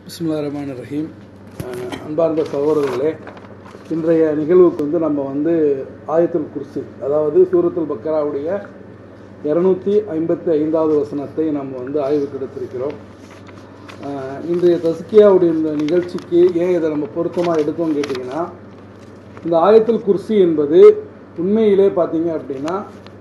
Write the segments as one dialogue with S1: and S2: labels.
S1: பிஸ்மில்லா ரஹ்மான் ரஹீம் அஹ் அன்பார்ந்த சகோதரர்களே இன்றைய நிகழ்வுக்கு வந்து நம்ம வந்து ஆயத்துல் குர்சி அதாவது சூரத்துல் பக்கராவுடைய இரநூத்தி ஐம்பத்தி ஐந்தாவது வசனத்தை நம்ம வந்து ஆய்வுக்கு எடுத்திருக்கிறோம் அஹ் இன்றைய தஸ்கியாவுடைய இந்த நிகழ்ச்சிக்கு ஏன் இதை நம்ம பொருத்தமாக எடுத்தோம் கேட்டிங்கன்னா இந்த ஆயத்துல் குர்சி என்பது உண்மையிலே பார்த்தீங்க அப்படின்னா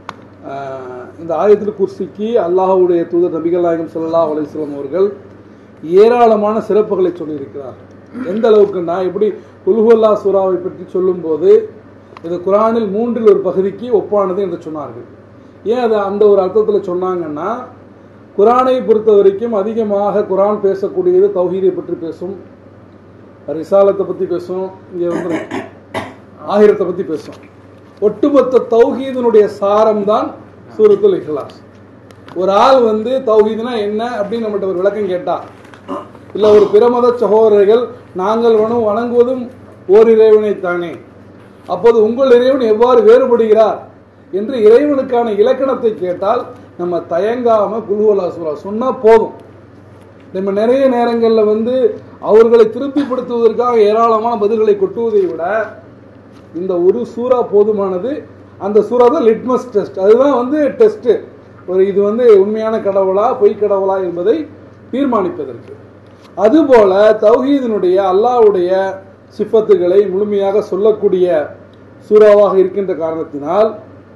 S1: அஹ் இந்த ஆயத்துல் குர்சிக்கு அல்லாஹ்வுடைய தூதர் நபிகள் நாயகம் ஸல்லல்லாஹு அலைஹி வஸல்லம் அவர்கள் ஏராளமான சிறப்புகளை சொல்லியிருக்கிறார் எந்த அளவுக்குன்னா எப்படி உல்ஹுல்லா சூராவை பற்றி சொல்லும்போது இது குரானில் மூன்றில் ஒரு பகுதிக்கு ஒப்பானது என்று சொன்னார்கள் ஏன் அதை அந்த ஒரு அர்த்தத்தில் சொன்னாங்கன்னா குரானை பொறுத்த வரைக்கும் அதிகமாக குரான் பேசக்கூடியது தௌஹீதை பற்றி பேசும் ரிசாலத்தை பற்றி பேசும் இங்கே வந்து ஆகிரத்தை பற்றி பேசும் ஒட்டுமொத்த தௌஹீதனுடைய சாரம் தான் சூரத்துல் இஹ்லாஸ் ஒரு ஆள் வந்து தௌஹீதுனா என்ன அப்படின்னு நம்மகிட்ட ஒரு விளக்கம் கேட்டா இல்ல ஒரு பிரமத சகோதரர்கள் நாங்கள் வணு வணங்குவதும் ஓர் இறைவனைத்தானே அப்போது உங்கள் இறைவன் எவ்வாறு வேறுபடுகிறார் என்று இறைவனுக்கான இலக்கணத்தை கேட்டால் நம்ம தயங்காம குழுவலா சூரா சொன்னா போதும் நம்ம நிறைய நேரங்களில் வந்து அவர்களை திருப்திப்படுத்துவதற்காக ஏராளமான பதில்களை கொட்டுவதை விட இந்த ஒரு சூறா போதுமானது அந்த சூறா தான் லிட்மஸ் டெஸ்ட் அதுதான் வந்து டெஸ்ட் ஒரு இது வந்து உண்மையான கடவுளா பொய் கடவுளா என்பதை தீர்மானிப்பதற்கு அதுபோல தௌஹீதினுடைய அல்லாஹ்வுடைய சிஃபத்துகளை முழுமையாக சொல்லக்கூடிய சூறாவாக இருக்கின்ற காரணத்தினால்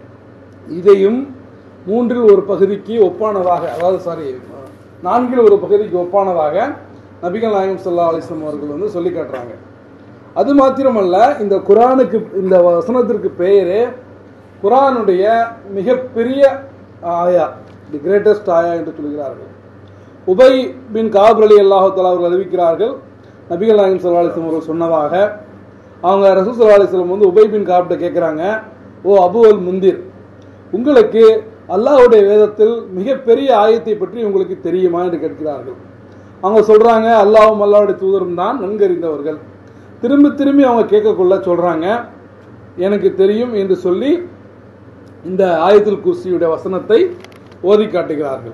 S1: இதையும் மூன்றில் ஒரு பகுதிக்கு ஒப்பானதாக அதாவது சாரி நான்கில் ஒரு பகுதிக்கு ஒப்பானதாக நபிகள் நாயகம் சல்லா அலிஸ்லாம் அவர்கள் வந்து சொல்லி காட்டுறாங்க அது மாத்திரமல்ல இந்த குரானுக்கு இந்த வசனத்திற்கு பெயரே குரானுடைய மிகப்பெரிய ஆயா தி கிரேட்டஸ்ட் ஆயா என்று சொல்கிறார்கள் உபை பின் காப் அலி அல்லாஹால அவர்கள் அறிவிக்கிறார்கள் நபிகள் நாயகம் சல்லா அலிஸ்லாம் அவர்கள் சொன்னதாக அவங்க ரசூல் சல்லா அலிஸ்லாம் வந்து உபை பின் காப்ட கேட்குறாங்க ஓ அபு அல் முந்திர் உங்களுக்கு அல்லாஹ்வுடைய வேதத்தில் மிகப்பெரிய ஆயத்தை பற்றி உங்களுக்கு தெரியுமா என்று கேட்கிறார்கள் அவங்க சொல்றாங்க அல்லாஹும் அல்லாஹ்வுடைய தூதரும் தான் நன்கறிந்தவர்கள் திரும்பி திரும்பி அவங்க கேட்கக்குள்ள சொல்றாங்க எனக்கு தெரியும் என்று சொல்லி இந்த ஆயத்துல் குர்சியுடைய வசனத்தை ஓதி காட்டுகிறார்கள்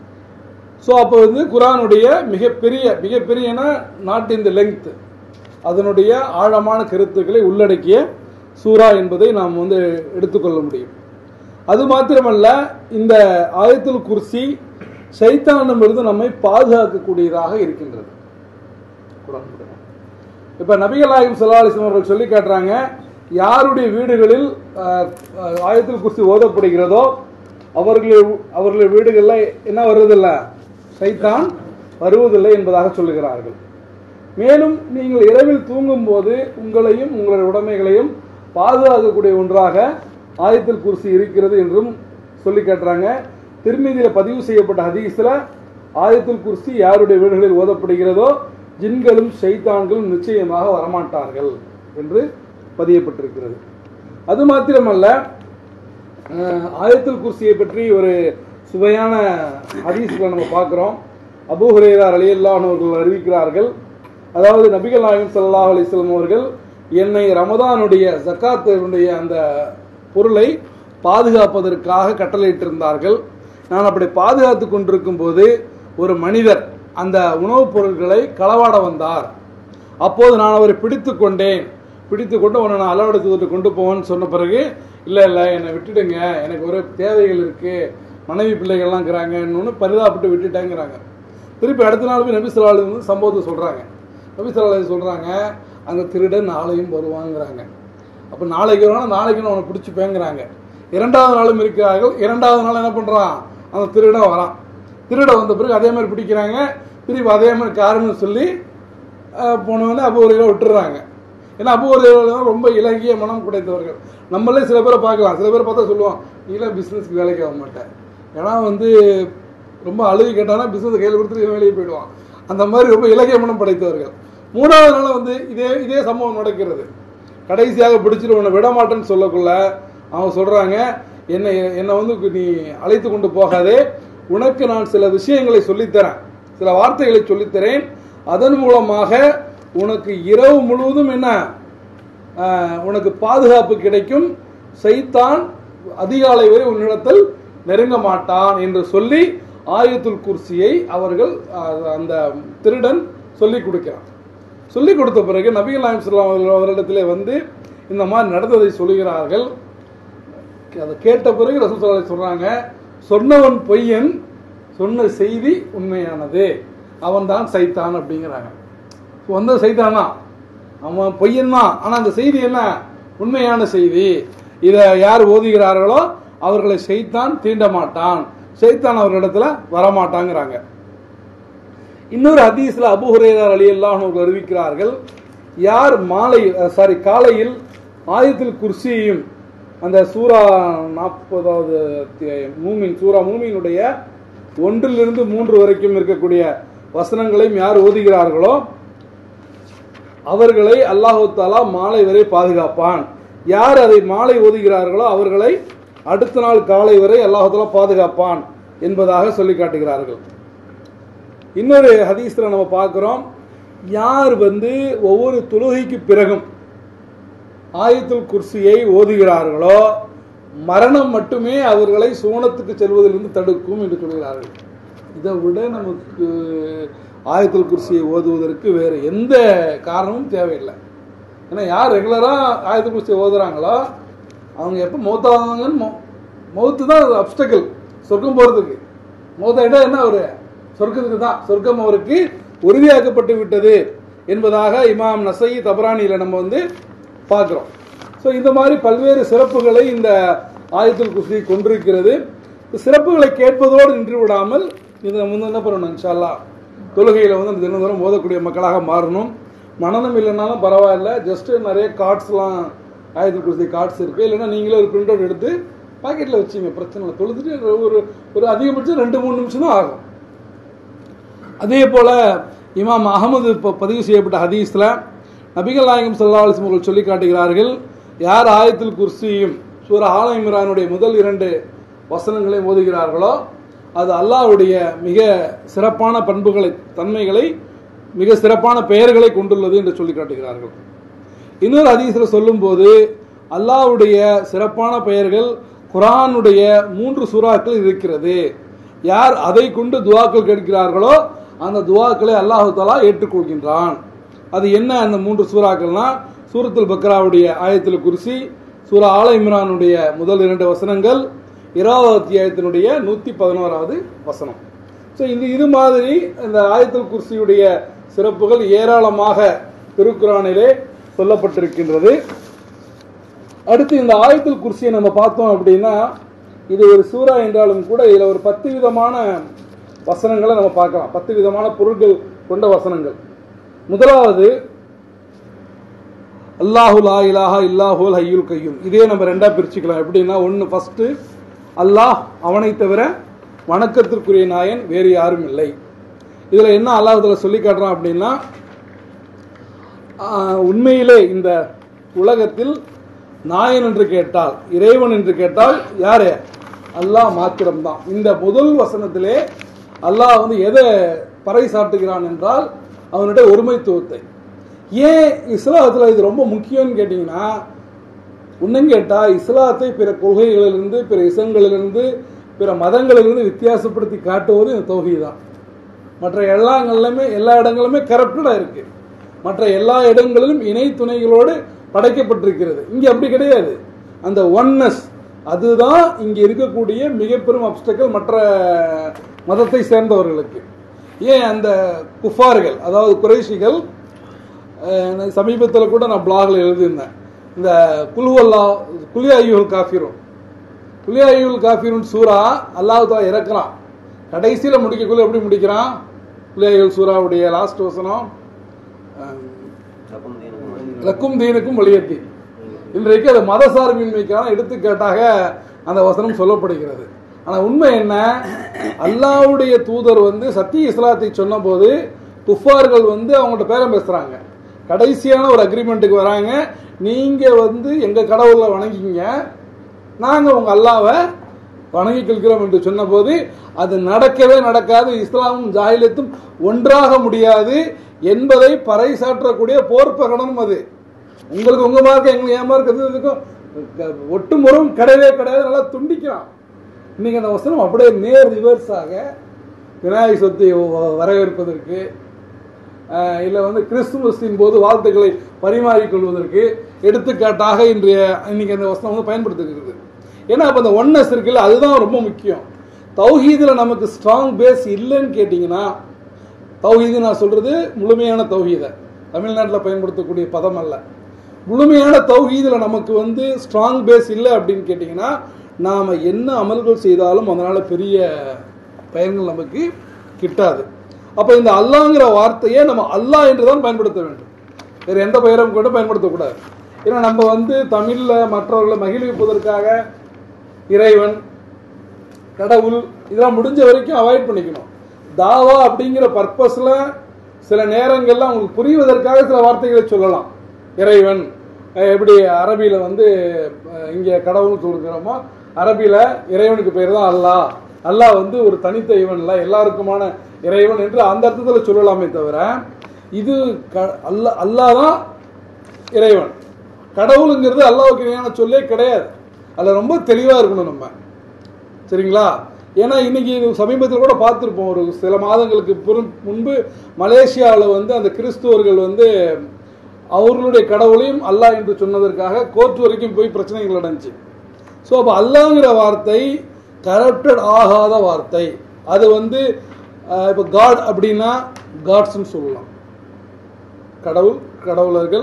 S1: ஸோ அப்போ வந்து குரானுடைய மிகப்பெரிய மிகப்பெரியனா நாட் இந்த லெங்க் அதனுடைய ஆழமான கருத்துக்களை உள்ளடக்கிய சூரா என்பதை நாம் வந்து எடுத்துக்கொள்ள முடியும் அது மாத்திரமல்ல இந்த ஆயத்துல் குர்சி சைத்தானிடமிருந்து நம்மை பாதுகாக்கக்கூடியதாக இருக்கின்றது இப்ப நபிகள் நாயகம் சல்லாஹிஸ்லாம் அவர்கள் சொல்லி காட்டுறாங்க யாருடைய வீடுகளில் அஹ், அஹ், ஆயத்துல் குர்சி ஓதப்படுகிறதோ அவர்கள் அவர்களுடைய வீடுகளில் என்ன வருவதில்லை சைத்தான் வருவதில்லை என்பதாக சொல்லுகிறார்கள் மேலும் நீங்கள் இரவில் தூங்கும் போது உங்களையும் உங்களுடைய உடைமைகளையும் பாதுகாக்கக்கூடிய ஒன்றாக ஆயத்தில் குர்சி இருக்கிறது என்றும் சொல்லி காட்டுறாங்க திருமீதியில பதிவு செய்யப்பட்ட ஹதீஸ்ல ஆயத்துல் குர்சி யாருடைய வீடுகளில் ஓதப்படுகிறதோ ஜின்களும் ஷைத்தான்களும் நிச்சயமாக வரமாட்டார்கள் என்று பதியப்பட்டிருக்கிறது அது மாத்திரமல்ல அஹ், ஆயத்துல் குர்சியை பற்றி ஒரு சுவையான ஹதீஸ்களை நம்ம பார்க்கிறோம் அபூ ஹுரேரா ரலியல்லாஹு அவர்கள் அறிவிக்கிறார்கள் அதாவது நபிகள் நாயகம் ஸல்லல்லாஹு அலைஹி வஸல்லம் அவர்கள் என்னை ரமதானுடைய ஜக்காத்தினுடைய அந்த பொருளை பாதுகாப்பதற்காக கட்டளையிட்டிருந்தார்கள் நான் அப்படி பாதுகாத்து கொண்டிருக்கும் போது ஒரு மனிதர் அந்த உணவுப் பொருட்களை களவாட வந்தார் அப்போது நான் அவரை பிடித்து கொண்டேன் பிடித்து கொண்டு உன்னை நான் அளவடை தூதத்தை கொண்டு போவேன்னு சொன்ன பிறகு இல்லை இல்லை என்னை விட்டுடுங்க எனக்கு ஒரு தேவைகள் இருக்கு மனைவி பிள்ளைகள்லாம் இருக்கிறாங்கன்னு பரிதாபப்பட்டு விட்டுட்டேங்கிறாங்க திருப்பி அடுத்த நாள் போய் நபி சொல்லாலு வந்து சம்பவத்தை சொல்றாங்க நபி சொல்லாலு சொல்றாங்க அந்த திருடன் நாளையும் வருவாங்கிறாங்க அப்போ நாளைக்கு வருவானா நாளைக்கு நான் அவனை பிடிச்சிப்பேங்கிறாங்க இரண்டாவது நாளும் இருக்கிறார்கள் இரண்டாவது நாள் என்ன பண்றான் அந்த திருடன் வரான் திருட வந்த பிறகு அதே மாதிரி பிடிக்கிறாங்க திருப்பி அதே மாதிரி காரணம் சொல்லி அஹ், போனவொடனே அப்போ ஒரு விட்டுறாங்க ஏன்னா அப்போ ஒரு ரொம்ப இலகிய மனம் குடைத்தவர்கள் நம்மளே சில பேரை பார்க்கலாம் சில பேர் பார்த்தா சொல்லுவோம் நீலாம் பிஸ்னஸ்க்கு வேலைக்கு ஆக மாட்டேன் ஏன்னா வந்து ரொம்ப அழுகி கேட்டானா பிஸ்னஸ் கையில் கொடுத்துட்டு இவன் வேலைக்கு போயிடுவான் அந்த மாதிரி ரொம்ப இலகிய மனம் படைத்தவர்கள் மூணாவது நாள் வந்து இதே இதே சம்பவம் நடக்கிறது கடைசியாக பிடிச்சிட்டு உன்னை விட மாட்டேன்னு சொல்லக்குள்ள அவங்க சொல்றாங்க என்னை என்னை வந்து நீ அழைத்து கொண்டு போகாதே உனக்கு நான் சில விஷயங்களை சொல்லித்தரேன் சில வார்த்தைகளை சொல்லித்தரேன் அதன் மூலமாக உனக்கு இரவு முழுவதும் என்ன ஆஹ், உனக்கு பாதுகாப்பு கிடைக்கும் சைத்தான் அதிகாலை வரை உன்னிடத்தில் நெருங்க மாட்டான் என்று சொல்லி ஆயத்துல் குர்சியை அவர்கள் ஆஹ், அந்த திருடன் சொல்லி கொடுக்கிறான் சொல்லி கொடுத்த பிறகு நபிகள் நாயம் ஸல்லல்லாஹு அலைஹி வஸல்லம் அவர்களிடத்திலே வந்து இந்த மாதிரி நடந்ததை சொல்லுகிறார்கள் அதை கேட்ட பிறகு ரசூல் ஸல்லல்லாஹு அலைஹி சொல்றாங்க சொன்னவன் பொய்யன் சொன்ன செய்தி உண்மையானது அவன் தான் சைத்தான் அப்படிங்கிறாங்க வந்த சைத்தானா அவன் பொய்யன் தான் ஆனா அந்த செய்தி என்ன உண்மையான செய்தி இதை யார் ஓதுகிறார்களோ அவர்களை செய்தான் தீண்ட மாட்டான் செய்தான் அவர்களிடத்துல வரமாட்டாங்கிறாங்க இன்னொரு ஹதீஸ்ல அபு ஹுரேரா அலி அல்லாஹ் அறிவிக்கிறார்கள் யார் மாலை சாரி காலையில் ஆயத்தில் குர்சியையும் அந்த சூரா நாற்பதாவது அத்தியாயம் மூமின் சூரா மூமினுடைய ஒன்றிலிருந்து மூன்று வரைக்கும் இருக்கக்கூடிய வசனங்களையும் யார் ஓதுகிறார்களோ அவர்களை அல்லாஹு தாலா மாலை வரை பாதுகாப்பான் யார் அதை மாலை ஓதுகிறார்களோ அவர்களை அடுத்த நாள் காலை வரை அல்லாஹு தாலா பாதுகாப்பான் என்பதாக சொல்லி காட்டுகிறார்கள் இன்னொரு ஹதீஸ்ல நம்ம பார்க்கிறோம் யார் வந்து ஒவ்வொரு தொழுகைக்கு பிறகும் ஆயத்துல் குர்சியை ஓதுகிறார்களோ மரணம் மட்டுமே அவர்களை சோனத்துக்கு செல்வதிலிருந்து தடுக்கும் என்று சொல்கிறார்கள் இதை விட நமக்கு ஆயத்துல் குர்சியை ஓதுவதற்கு வேறு எந்த காரணமும் தேவையில்லை ஏன்னா யார் ரெகுலராக ஆயத்துல் குர்சியை ஓதுறாங்களோ அவங்க எப்போ மௌத்தாவாங்கன்னு மௌ மௌத்து தான் அப்டக்கிள் சொர்க்கம் போகிறதுக்கு மௌத்தாயிட்டா என்ன ஒரு சொர்க்கத்துக்கு தான் சொர்க்கம் அவருக்கு உறுதியாக்கப்பட்டு விட்டது என்பதாக இமாம் நசை தபரானியில் நம்ம வந்து பார்க்குறோம் ஸோ இந்த மாதிரி பல்வேறு சிறப்புகளை இந்த ஆயத்துல் குர்சி கொண்டிருக்கிறது இந்த சிறப்புகளை கேட்பதோடு நின்று விடாமல் இதை வந்து என்ன பண்ணணும் இன்ஷால்லா தொழுகையில் வந்து தினந்தோறும் ஓதக்கூடிய மக்களாக மாறணும் மனநம் இல்லைனாலும் பரவாயில்ல ஜஸ்ட் நிறைய கார்ட்ஸ்லாம் ஆயத்துல் குர்சி கார்ட்ஸ் இருக்குது இல்லைன்னா நீங்களே ஒரு பிரிண்ட் அவுட் எடுத்து பாக்கெட்டில் வச்சுங்க பிரச்சனை இல்லை தொழுதுட்டு ஒரு ஒரு அதிகபட்சம் ரெண்டு மூணு நிமிஷம் தான் ஆகும் அதே போல இமாம் அகமது இப்போ பதிவு செய்யப்பட்ட ஹதீஸில் நபிகள் நாயகம் சல்லா அலிஸ்லம் அவர்கள் சொல்லி காட்டுகிறார்கள் யார் ஆயத்தில் குர்சியும் சூர ஆல இம்ரானுடைய முதல் இரண்டு வசனங்களை ஓதுகிறார்களோ அது அல்லாஹ்வுடைய மிக சிறப்பான பண்புகளை தன்மைகளை மிக சிறப்பான பெயர்களை கொண்டுள்ளது என்று சொல்லி காட்டுகிறார்கள் இன்னொரு ஹதீஸில் சொல்லும்போது அல்லாஹ்வுடைய சிறப்பான பெயர்கள் குரானுடைய மூன்று சூறாக்கள் இருக்கிறது யார் அதை கொண்டு துவாக்கள் கேட்கிறார்களோ அந்த துவாக்களை அல்லாஹு தாலா ஏற்றுக்கொள்கின்றான் அது என்ன அந்த மூன்று சூறாக்கள்னா சூரத்துல் பக்ராவுடைய ஆயத்தில் குர்சி சூரா ஆல இம்ரானுடைய முதல் இரண்டு வசனங்கள் இருபதாவது அத்தியாயத்தினுடைய நூற்றி பதினோராவது வசனம் ஸோ இந்த இது மாதிரி இந்த ஆயத்துல் குர்சியுடைய சிறப்புகள் ஏராளமாக திருக்குறானிலே சொல்லப்பட்டிருக்கின்றது அடுத்து இந்த ஆயத்துல் குர்சியை நம்ம பார்த்தோம் அப்படின்னா இது ஒரு சூறா என்றாலும் கூட இதில் ஒரு பத்து விதமான வசனங்களை நம்ம பார்க்கலாம் பத்து விதமான பொருட்கள் கொண்ட வசனங்கள் முதலாவது அல்லாஹு லா இலாஹா இல்லாஹுல் ஹையுல் கையும் இதே நம்ம ரெண்டா பிரிச்சுக்கலாம் எப்படின்னா ஒன்று ஃபர்ஸ்ட் அல்லாஹ் அவனை தவிர வணக்கத்திற்குரிய நாயன் வேறு யாரும் இல்லை இதில் என்ன அல்லாஹ் சொல்லி காட்டுறான் அப்படின்னா ஆஹ், உண்மையிலே இந்த உலகத்தில் நாயன் என்று கேட்டால் இறைவன் என்று கேட்டால் யாரு அல்லாஹ் மாத்திரம்தான் இந்த முதல் வசனத்திலே அல்லாஹ் வந்து எதை பறைசாட்டுகிறான் என்றால் அவனுடைய ஒருமைத்துவத்தை ஏன் இஸ்லாத்தில் இது ரொம்ப முக்கியம்னு கேட்டிங்கன்னா இன்னும் கேட்டால் இஸ்லாத்தை பிற கொள்கைகளிலிருந்து பிற இசங்களிலிருந்து பிற மதங்களிலிருந்து வித்தியாசப்படுத்தி காட்டுவது இந்த தொகை தான் மற்ற எல்லாங்களிலுமே எல்லா இடங்களுமே கரப்டடாக இருக்கு மற்ற எல்லா இடங்களிலும் இணை துணைகளோடு படைக்கப்பட்டிருக்கிறது இங்கே அப்படி கிடையாது அந்த ஒன்னஸ் அதுதான் இங்கே இருக்கக்கூடிய மிக பெரும் அப்டக்கல் மற்ற மதத்தை சேர்ந்தவர்களுக்கு ஏன் அந்த குஃபார்கள் அதாவது குறைஷிகள் சமீபத்தில் கூட நான் பிளாகில் எழுதியிருந்தேன் இந்த குல்வல்லா குலியா ஐயுல் காஃபிரும் குலியா ஐயுல் காஃபிரும் சூரா அல்லாஹ் தான் இறக்குறான் கடைசியில் முடிக்கக்குள்ள எப்படி முடிக்கிறான் குலியா ஐயுல் சூராவுடைய லாஸ்ட் வசனம் அஹ், லக்கும் தீனுக்கும் வலியத்தி இன்றைக்கு அது மதசார்பின்மைக்கான எடுத்துக்காட்டாக அந்த வசனம் சொல்லப்படுகிறது ஆனா உண்மை என்ன அல்லாஹ்வுடைய தூதர் வந்து சத்திய இஸ்லாத்தை சொன்னபோது குஃபார்கள் வந்து அவங்கள்ட்ட பேரம் பேசுறாங்க கடைசியான ஒரு அக்ரிமெண்ட்டுக்கு வராங்க நீங்க வந்து எங்க கடவுளை வணங்கிங்க நாங்க உங்க அல்லாவை வணங்கி கொள்கிறோம் என்று சொன்னபோது அது நடக்கவே நடக்காது இஸ்லாமும் ஜாகிலியத்தும் ஒன்றாக முடியாது என்பதை பறைசாற்றக்கூடிய போர் பிரகடனம் அது உங்களுக்கு உங்க மார்க்க எங்களுக்கு ஏன் மார்க் இதுக்கும் ஒட்டுமுறம் கிடையவே கிடையாது நல்லா துண்டிக்கிறான் இன்னைக்கு அந்த வசனம் அப்படியே நேர் ரிவர்ஸாக விநாயகர் சொத்தை வ- வரவேற்பதற்கு இல்லை வந்து கிறிஸ்துமஸின் போது வாழ்த்துக்களை பரிமாறிக்கொள்வதற்கு எடுத்துக்காட்டாக இன்றைய இன்னைக்கு அந்த வசனம் வந்து பயன்படுத்துகிறது ஏன்னா அப்போ அந்த ஒன்னஸ் இருக்குல்ல அதுதான் ரொம்ப முக்கியம் தௌஹீதில் நமக்கு ஸ்ட்ராங் பேஸ் இல்லைன்னு கேட்டிங்கன்னா தௌஹீது நான் சொல்றது முழுமையான தௌஹீதை தமிழ்நாட்டில் பயன்படுத்தக்கூடிய பதம் அல்ல முழுமையான தௌஹீதில் நமக்கு வந்து ஸ்ட்ராங் பேஸ் இல்லை அப்படின்னு கேட்டிங்கன்னா நாம் என்ன அமல்கள் செய்தாலும் அதனால் பெரிய பயன்கள் நமக்கு கிட்டாது அப்போ இந்த அல்லாங்கிற வார்த்தையை நம்ம அல்லாஹ் என்று தான் பயன்படுத்த வேண்டும் வேறு எந்த பெயரும் கூட பயன்படுத்தக்கூடாது ஏன்னா நம்ம வந்து தமிழில் மற்றவர்களை மகிழ்விப்பதற்காக இறைவன் கடவுள் இதெல்லாம் முடிஞ்ச வரைக்கும் அவாய்ட் பண்ணிக்கணும் தாவா அப்படிங்கிற பர்பஸில் சில நேரங்கள்ல அவங்களுக்கு புரிவதற்காக சில வார்த்தைகளை சொல்லலாம் இறைவன் அஹ் எப்படி அரபியில் வந்து அஹ் இங்கே கடவுள் சொல்கிறோமோ அரபியில் இறைவனுக்கு பேர் தான் அல்லாஹ் அல்லாஹ் வந்து ஒரு தனித்த இவன் இல்லை எல்லாருக்குமான இறைவன் என்று அந்த அர்த்தத்தில் சொல்லலாமே தவிர இது க அல்லா அல்லாஹ் தான் இறைவன் கடவுளுங்கிறது அல்லாஹ்வுக்கு இணையான சொல்லே கிடையாது அதில் ரொம்ப தெளிவாக இருக்கணும் நம்ம சரிங்களா ஏன்னா இன்னைக்கு சமீபத்தில் கூட பார்த்துருப்போம் ஒரு சில மாதங்களுக்கு புற- முன்பு மலேசியாவில் வந்து அந்த கிறிஸ்துவர்கள் வந்து அவர்களுடைய கடவுளையும் அல்லாஹ் என்று சொன்னதற்காக கோர்ட் வரைக்கும் போய் பிரச்சனைகள் நடந்துச்சு ஸோ அப்போ அல்லாங்கிற வார்த்தை கரப்டட் ஆகாத வார்த்தை அது வந்து இப்போ காட் அப்படின்னா காட்ஸ்னு சொல்லலாம் கடவுள் கடவுளர்கள்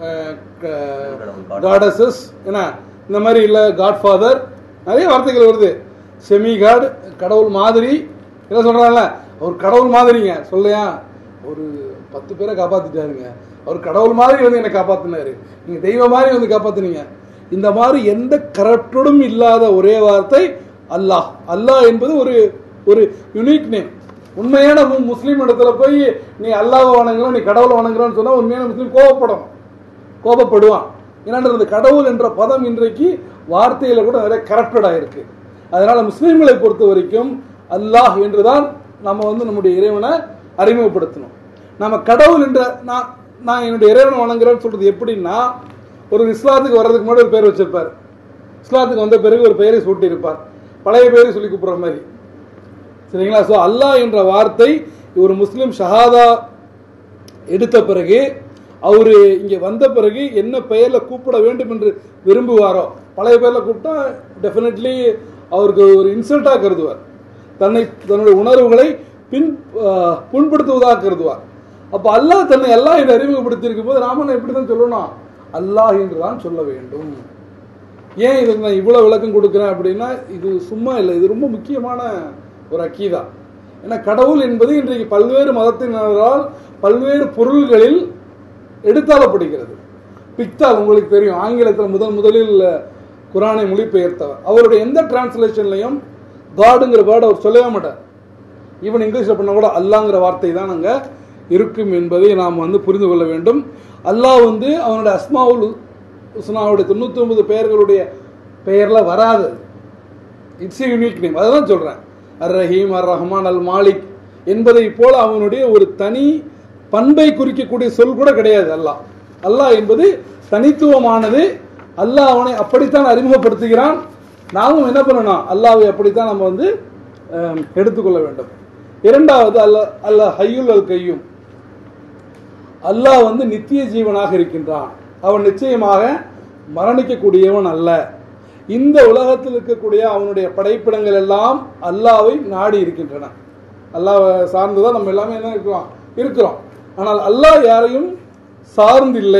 S1: காடஸஸ் என்ன இந்த மாதிரி இல்லை காட் ஃபாதர் நிறைய வார்த்தைகள் வருது செமி காட் கடவுள் மாதிரி என்ன சொல்றாங்கல்ல அவர் கடவுள் மாதிரிங்க சொல்லையா ஒரு பத்து பேரை காப்பாத்திட்டாருங்க அவர் கடவுள் மாதிரி வந்து என்னை காப்பாத்தினாரு நீங்க தெய்வம் மாதிரி வந்து காப்பாத்துனீங்க இந்த மாதிரி எந்த கரப்டடும் இல்லாத ஒரே வார்த்தை அல்லாஹ் அல்லாஹ் என்பது ஒரு ஒரு யுனிக் நேம் உண்மையான மு- முஸ்லீம் இடத்துல போய் நீ அல்லாஹ்வை வணங்குறோம் நீ கடவுளை வணங்குறோன்னு சொன்னா உண்மையான முஸ்லீம் கோபப்படணும் கோபப்படுவான் ஏன்னா இந்த கடவுள் என்ற பதம் இன்றைக்கு வார்த்தையில கூட நிறைய கரப்டட் ஆயிருக்கு அதனால முஸ்லீம்களை பொறுத்த வரைக்கும் அல்லாஹ் என்றுதான் நம்ம வந்து நம்முடைய இறைவனை அறிமுகப்படுத்தணும் நம்ம கடவுள் என்ற நான் நான் என்னுடைய இறைவனை வணங்குறேன்னு சொல்றது எப்படின்னா ஒரு இஸ்லாத்துக்கு வர்றதுக்கு முன்னாடி ஒரு பேர் வச்சிருப்பார் இஸ்லாத்துக்கு வந்த பிறகு ஒரு பெயரை சூட்டியிருப்பார் பழைய பேரை சொல்லி கூப்பிடுற மாதிரி சரிங்களா ஸோ அல்லாஹ் என்ற வார்த்தை ஒரு முஸ்லீம் ஷஹாதா எடுத்த பிறகு அவரு இங்க வந்த பிறகு என்ன பெயர்ல கூப்பிட வேண்டும் என்று விரும்புவாரோ பழைய பெயர்ல கூப்பிட்டா டெஃபினெட்லி அவருக்கு ஒரு இன்சல்ட்டா கருதுவார் தன்னை தன்னுடைய உணர்வுகளை பின் ஆஹ், புண்படுத்துவதாக கருதுவார் அப்ப அல்லாஹ் தன்னை அல்லாஹ் என்று அறிமுகப்படுத்தி இருக்கும் போது ராமன் எப்படி தான் சொல்லணும் அல்லாஹ் என்று தான் சொல்ல வேண்டும் ஏன் இதுக்கு நான் இவ்வளோ விளக்கம் கொடுக்குறேன் அப்படின்னா இது சும்மா இல்லை இது ரொம்ப முக்கியமான ஒரு அக்கீதா ஏன்னா கடவுள் என்பது இன்றைக்கு பல்வேறு மதத்தினரால் பல்வேறு பொருள்களில் எடுத்தாளப்படுகிறது பிக்தால் உங்களுக்கு தெரியும் ஆங்கிலத்தில் முதல் முதலில் குரானை மொழிபெயர்த்தவர் அவருடைய எந்த டிரான்ஸ்லேஷன்லையும் காடுங்கிற வேர்டை அவர் சொல்லவே மாட்டார் ஈவன் இங்கிலீஷில் பண்ண கூட அல்லாங்கிற வார்த்தை தான் அங்கே இருக்கும் என்பதை நாம் வந்து புரிந்து கொள்ள வேண்டும் அல்லாஹ் வந்து அவனுடைய அஸ்மாவுல் உஸ்னாவுடைய தொண்ணூற்றி ஒன்பது பெயர்களுடைய பெயரில் வராது இட்ஸ் யூனிக் நேம் அதை தான் சொல்கிறேன் அர் ரஹீம் அர் ரஹ்மான் அல் மாலிக் என்பதை போல அவனுடைய ஒரு தனி பண்பை குறிக்கக்கூடிய சொல் கூட கிடையாது அல்லாஹ் அல்லாஹ் என்பது தனித்துவமானது அல்லாஹ் அவனை அப்படித்தான் அறிமுகப்படுத்துகிறான் நாமும் என்ன பண்ணணும் அல்லாஹ்வை அப்படித்தான் நம்ம வந்து அஹ், எடுத்துக்கொள்ள வேண்டும் இரண்டாவது அல்ல அல்ல ஹையுல் அல் கையும் அல்லாஹ் வந்து நித்திய ஜீவனாக இருக்கின்றான் அவன் நிச்சயமாக மரணிக்கக்கூடியவன் அல்ல இந்த உலகத்தில் இருக்கக்கூடிய அவனுடைய படைப்பிடங்கள் எல்லாம் அல்லாவை நாடி இருக்கின்றன அல்லாஹ் சார்ந்துதான் நம்ம எல்லாமே என்ன இருக்கிறோம் இருக்கிறோம் ஆனால் அல்லாஹ் யாரையும் சார்ந்தில்லை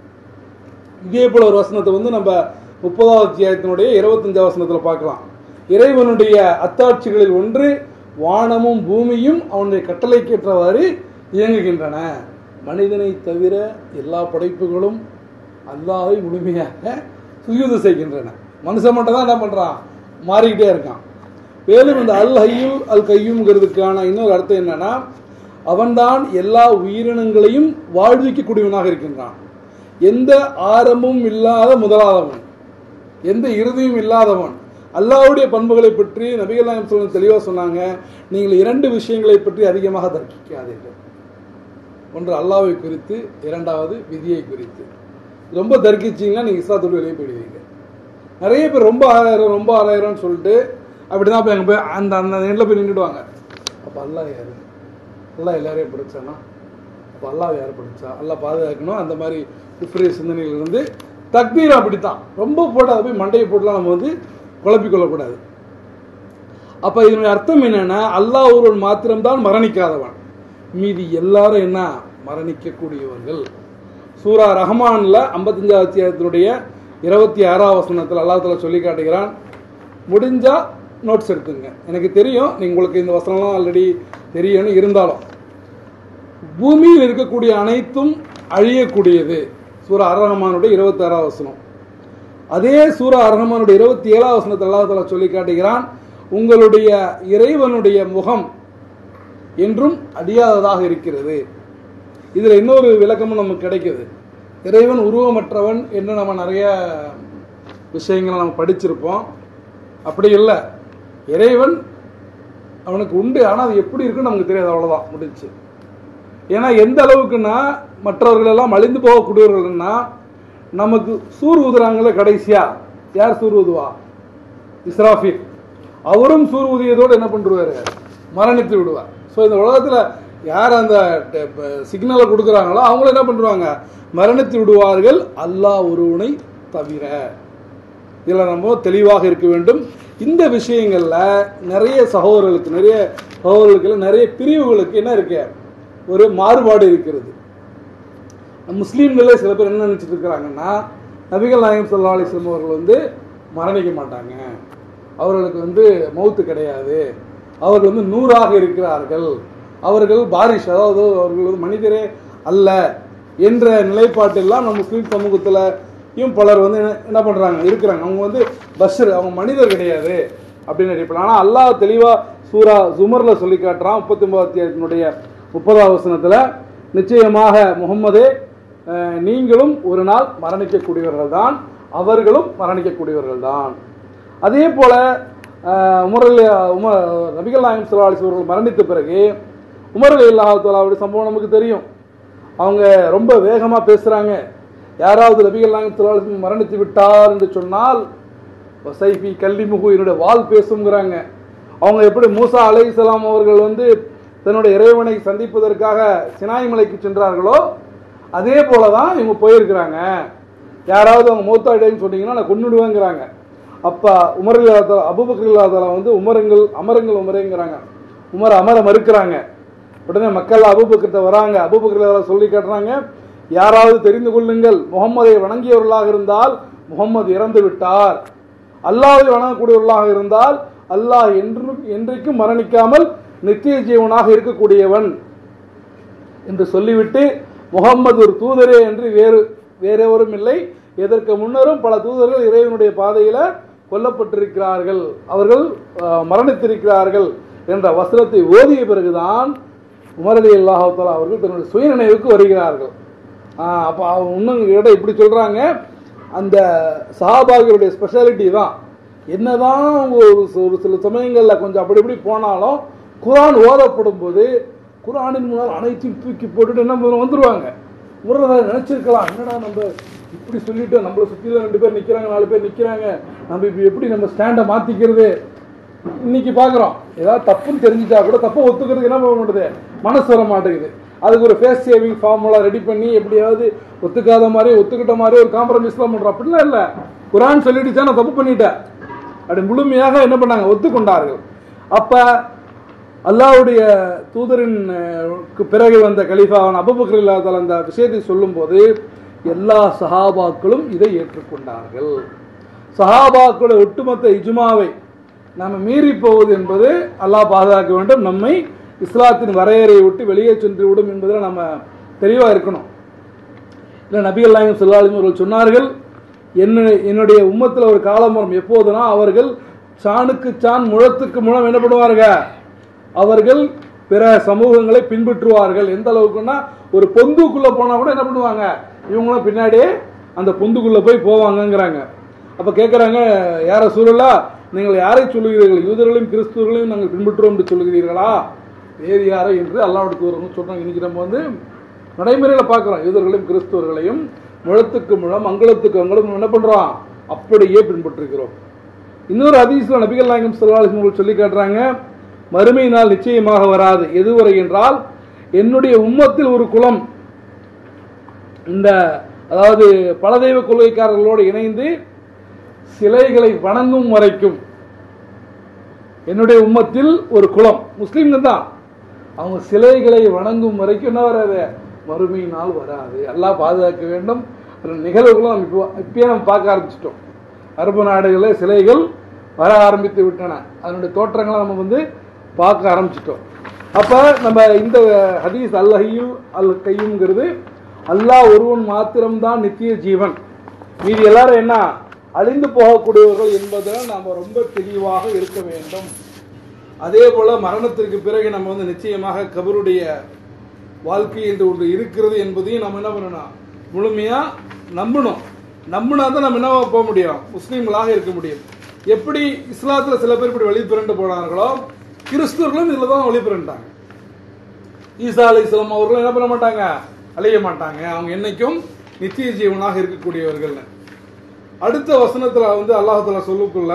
S1: இதே போல ஒரு வசனத்தை வந்து நம்ம முப்பதாவது அத்தியாயத்தினுடைய இருபத்தஞ்சாவது வசனத்தில் பார்க்கலாம் இறைவனுடைய அத்தாட்சிகளில் ஒன்று வானமும் பூமியும் அவனுடைய கட்டளைக்கேற்றவாறு இயங்குகின்றன மனிதனை தவிர எல்லா படைப்புகளும் அல்லாஹ்வை முழுமையாக சுயூது செய்கின்றன மனுஷன் மட்டும் தான் என்ன பண்றான் மாறிக்கிட்டே இருக்கான் மேலும் இந்த அல் ஹையுல் அல் கையும்ங்கிறதுக்கான இன்னொரு அர்த்தம் என்னன்னா அவன்தான் எல்லா உயிரினங்களையும் வாழ்விக்கக்கூடியவனாக இருக்கின்றான் எந்த ஆரம்பமும் இல்லாத முதலாதவன் எந்த இறுதியும் இல்லாதவன் அல்லாஹ்வுடைய பண்புகளை பற்றி நபிகள் நாயகம் சொல்லும் தெளிவாக சொன்னாங்க நீங்கள் இரண்டு விஷயங்களை பற்றி அதிகமாக தர்க்கிக்காதீர்கள் ஒன்று அல்லாஹ்வை குறித்து இரண்டாவது விதியை குறித்து ரொம்ப தர்க்கிச்சிங்கன்னா நீங்கள் இஸ்லாத்தோடு வெளியே போயிடுவீங்க நிறைய பேர் ரொம்ப ஆறாயிரம் ரொம்ப ஆறாயிரம்னு சொல்லிட்டு அப்படி தான் போய் அங்கே போய் அந்த அந்த எண்ணில் போய் நின்றுடுவாங்க அப்போ அல்லாஹ் யாரு அல்லாஹ் எல்லாரையும் படைச்சானா அப்போ அல்லாஹ் யார் படிச்சா அல்லாஹ் பாதுகாக்கணும் அந்த மாதிரி குஃப்ரே சிந்தனையிலிருந்து தக்பீர் அப்படித்தான் ரொம்ப போட்டு அதை போய் மண்டையை போட்டுலாம் நம்ம வந்து குழப்பிக் கொள்ளக்கூடாது அப்ப இதனுடைய அர்த்தம் என்னன்னா அல்லாஹ் ஒருவன் மாத்திரம்தான் மரணிக்காதவன் மீதி எல்லாரும் என்ன மரணிக்கக்கூடியவர்கள் சூரா ரஹ்மான்ல ஐம்பத்தஞ்சாவது அத்தியாயத்தினுடைய இருபத்தி ஆறாவது வசனத்தில் அல்லாஹ் தஆலா சொல்லி காட்டுகிறான் முடிஞ்சா நோட்ஸ் எடுத்துங்க எனக்கு தெரியும் நீங்க உங்களுக்கு இந்த வசனம்லாம் ஆல்ரெடி தெரியும்னு இருந்தாலும் பூமியில் இருக்கக்கூடிய அனைத்தும் அழியக்கூடியது சூரா அர் ரஹ்மானுடைய இருபத்தி ஆறாவது வசனம் அதே சூரா அர் ரஹ்மானுடைய இருபத்தி ஏழாவது வசனத்தில் அல்லாஹ் தஆலா சொல்லி காட்டுகிறான் உங்களுடைய இறைவனுடைய முகம் என்றும் அடியாததாக இருக்கிறது இதுல இன்னொரு விளக்கமும் நமக்கு கிடைக்குது இறைவன் உருவமற்றவன் என்று நம்ம நிறைய விஷயங்களை நம்ம படிச்சிருப்போம் அப்படி இல்லை இறைவன் அவனுக்கு உண்டு ஆனால் அது எப்படி இருக்குன்னு நமக்கு தெரியாது அவ்வளோதான் முடிஞ்சு ஏன்னா எந்த அளவுக்குன்னா மற்றவர்கள் எல்லாம் அழிந்து போகக்கூடியவர்கள்னா நமக்கு சூர் ஊதுறாங்களே கடைசியா யார் சூர் ஊதுவா இஸ்ராஃபில் அவரும் சூர் ஊதியதோடு என்ன பண்ணுவாரு மரணித்து விடுவார் ஸோ இந்த உலகத்தில் யார் அந்த சிக்னலை கொடுக்குறாங்களோ அவங்களும் என்ன பண்ணுவாங்க மரணித்து விடுவார்கள் அல்லாஹ் ஒருவனை தவிர இதில் நம்ம தெளிவாக இருக்க வேண்டும் இந்த விஷயங்களில் நிறைய சகோதரர்களுக்கு நிறைய சகோதரர்களுக்கு நிறைய பிரிவுகளுக்கு என்ன இருக்கு ஒரு மாறுபாடு இருக்கிறது முஸ்லீம்களே சில பேர் என்ன நினைச்சிட்டு இருக்கிறாங்கன்னா நபிகள் நாயகம் சல்லா அலிஸ்லாம் அவர்கள் வந்து மரணிக்க மாட்டாங்க அவர்களுக்கு வந்து மௌத்து கிடையாது அவர்கள் வந்து நூறாக இருக்கிறார்கள் அவர்கள் பாரிஷ் அதாவது அவர்கள் வந்து மனிதரே அல்ல என்ற நிலைப்பாட்டெல்லாம் நம்ம முஸ்லீம் சமூகத்திலையும் பலர் வந்து என்ன- என்ன பண்றாங்க இருக்கிறாங்க அவங்க வந்து பஷர் அவங்க மனிதர் கிடையாது அப்படின்னு நினைப்பாங்க ஆனால் அல்லாஹ் தெளிவா சூரா ஜுமர்ல சொல்லி காட்டுறான் முப்பத்தி ஒன்பது அத்தியாயத்தினுடைய முப்பதாவது வசனத்துல நிச்சயமாக முகம்மதே அஹ், நீங்களும் ஒரு நாள் மரணிக்கக்கூடியவர்கள் தான் அவர்களும் மரணிக்கக்கூடியவர்கள் தான் அதே போல அஹ், உமர் அலி- உமர் நபிகள் நாயகம் ஸல்லல்லாஹு அலைஹி அவர்கள் மரணித்த பிறகு உமர் அலி அல்லாஹாலுடைய சம்பவம் நமக்கு தெரியும் அவங்க ரொம்ப வேகமா பேசுறாங்க யாராவது நபிகள் நாயகம் ஸல்லல்லாஹு அலைஹி வஸல்லம் மரணித்து விட்டார் என்று சொன்னால் வசைஃபி கல்லிமுகு என்னுடைய வால் பேசுங்கிறாங்க அவங்க எப்படி மூசா அலைஹிஸ்ஸலாம் அவர்கள் வந்து தன்னுடைய இறைவனை சந்திப்பதற்காக சினாய் மலைக்கு சென்றார்களோ அதே போல தான் இவங்க போயிருக்கிறாங்க யாராவது அவங்க மூத்தாயிடன்னு சொன்னீங்கன்னா நான் கொன்னுடுவேங்கிறாங்க அப்ப உமர் இல்லாத அபுபக்கர் இல்லாதலாம் வந்து உமருங்கள் அமருங்கள் உமரேங்கிறாங்க உமர் அமர மறுக்கிறாங்க உடனே மக்கள் அபுபக்கிட்ட வராங்க அபுபக்கர் சொல்லி காட்டுறாங்க யாராவது தெரிந்து கொள்ளுங்கள் முகம்மதை வணங்கியவர்களாக இருந்தால் முகம்மது இறந்து விட்டார் அல்லாஹ்வை வணங்கக்கூடியவர்களாக இருந்தால் அல்லாஹ் என்றும் என்றைக்கும் மரணிக்காமல் நித்திய ஜீவனாக இருக்கக்கூடியவன் என்று சொல்லிவிட்டு முகம்மது ஒரு தூதரே என்று வேறு வேறெவரும் இல்லை இதற்கு முன்னரும் பல தூதர்கள் இறைவனுடைய பாதையில கொல்லப்பட்டிருக்கிறார்கள் அவர்கள் அஹ், மரணித்திருக்கிறார்கள் என்ற வசனத்தை ஓதிய பிறகுதான் உமரலி அல்லாஹால அவர்கள் தன்னுடைய சுயநினைவுக்கு வருகிறார்கள் ஆஹ், அப்ப அவங்க இன்னும் இடம் இப்படி சொல்றாங்க அந்த சஹாபாக்களுடைய ஸ்பெஷாலிட்டி தான் என்னதான் அவங்க ஒரு ச- ஒரு சில சமயங்கள்ல கொஞ்சம் அப்படி இப்படி போனாலும் குரான் ஓதப்படும் போது குரானின் முன்னால் அனைத்தையும் தூக்கி போட்டுட்டு என்ன பண்ணுவாங்க? வந்துருவாங்க முறை நினைச்சிருக்கலாம் என்னடா நம்ம இப்படி சொல்லிட்டு நம்மளை சுற்றில ரெண்டு பேர் நிக்கிறாங்க நாலு பேர் நிக்கிறாங்க நம்ம இப்ப எப்படி நம்ம ஸ்டாண்டை மாத்திக்கிறது இன்னைக்கு பாக்குறோம் ஏதாவது தப்புன்னு தெரிஞ்சுட்டா கூட தப்பை ஒத்துக்கிறதுக்கு என்ன பண்ண மாட்டேது மனசு வர மாட்டேங்குது அதுக்கு ஒரு ஃபேஸ் சேவிங் ஃபார்முலா ரெடி பண்ணி எப்படியாவது ஒத்துக்காத மாதிரி ஒத்துக்கிட்ட மாதிரி ஒரு காம்ப்ரமைஸ்லாம் பண்றோம் அப்படிலாம் இல்ல குரான் சொல்லிடுச்சா நான் தப்பு பண்ணிட்டேன் அப்படி முழுமையாக என்ன பண்ணாங்க ஒத்துக்கொண்டார்கள் அப்ப அல்லாஹ்வுடைய தூதரின் அஹ், க்கு பிறகு வந்த கலீஃபாவான அபுபக்கர் இல்லாதால் அந்த விஷயத்தை சொல்லும்போது எல்லா சஹாபாக்களும் இதை ஏற்றுக்கொண்டார்கள் சஹாபாக்களுடைய ஒட்டுமொத்த இஜ்மாவை நாம மீறி போவது என்பது அல்லாஹ் பாதுகாக்க வேண்டும் நம்மை இஸ்லாத்தின் வரையறையை விட்டு வெளியே சென்று விடும் என்பதில் நம்ம தெளிவா இருக்கணும் இல்லை நபிகள் நாயகம் செல்லாலும் அவர்கள் சொன்னார்கள் என்ன என்னுடைய உம்மத்தில் ஒரு காலம் வரும் எப்போதுனா அவர்கள் சாணுக்கு சான் முழத்துக்கு முழம் என்ன பண்ணுவாங்க அவர்கள் பிற சமூகங்களை பின்பற்றுவார்கள் எந்த அளவுக்குன்னா ஒரு பொந்துக்குள்ள போனா கூட என்ன பண்ணுவாங்க இவங்களும் பின்னாடியே அந்த பொந்துக்குள்ள போய் போவாங்கங்கிறாங்க அப்ப கேட்கறாங்க யார சூழலா நீங்கள் யாரை சொல்லுகிறீர்கள் யூதர்களையும் கிறிஸ்துவர்களையும் நாங்கள் பின்பற்றுவோம் என்று சொல்லுகிறீர்களா வேறு யாரை என்று அல்லாவுடைய தூரம் சொல்றாங்க இன்னைக்கு நம்ம வந்து நடைமுறையில பார்க்கிறோம் யூதர்களையும் கிறிஸ்துவர்களையும் முழத்துக்கு முழம் அங்குலத்துக்கு அங்குலம் என்ன பண்றோம் அப்படியே பின்பற்றுகிறோம் இன்னொரு ஹதீஸ்ல நபிகள் நாயகம் ஸல்லல்லாஹு அலைஹி வஸல்லம் சொல்லி காட்டுறாங்க மறுமை நாள் நிச்சயமாக வராது எதுவரை என்றால் என்னுடைய உம்மத்தில் ஒரு குலம் இந்த அதாவது பலதெய்வ கொள்கைக்காரர்களோடு இணைந்து சிலைகளை வணங்கும் வரைக்கும் என்னுடைய உம்மத்தில் ஒரு குலம் முஸ்லீம்கள் தான் அவங்க சிலைகளை வணங்கும் வரைக்கும் என்ன வராது மறுமை நாள் வராது எல்லாம் பாதுகாக்க வேண்டும் அந்த நிகழ்வுகளும் நம்ம இப்போ இப்பயே நம்ம பார்க்க ஆரம்பிச்சிட்டோம் அரபு நாடுகளில் சிலைகள் வர ஆரம்பித்து விட்டன அதனுடைய தோற்றங்களை நம்ம வந்து பார்க்க ஆரம்பிச்சிட்டோம் அப்போ நம்ம இந்த ஹதீஸ் அல் ஹையும் அல் கையுங்கிறது அல்லாஹ் ஒருவன் மாத்திரம்தான் நித்திய ஜீவன் மீதி எல்லாரும் என்ன அழிந்து போகக்கூடியவர்கள் என்பதில் நாம் ரொம்ப தெளிவாக இருக்க வேண்டும் அதே போல மரணத்திற்கு பிறகு நம்ம வந்து நிச்சயமாக கபருடைய வாழ்க்கை என்று ஒன்று இருக்கிறது என்பதையும் நம்ம என்ன பண்ணணும் முழுமையா நம்பணும் நம்பினா தான் நம்ம என்ன போக முடியும் முஸ்லீம்களாக இருக்க முடியும் எப்படி இஸ்லாத்துல சில பேர் இப்படி வழிபிரண்டு போனார்களோ கிறிஸ்துவர்களும் இதுல தான் வழிபிரண்டாங்க ஈசா அலி இஸ்லாம் அவர்களும் என்ன பண்ண மாட்டாங்க அழிய மாட்டாங்க அவங்க என்னைக்கும் நித்திய ஜீவனாக இருக்கக்கூடியவர்கள் அடுத்த வசனத்துல வந்து அல்லாஹால சொல்லுக்குள்ள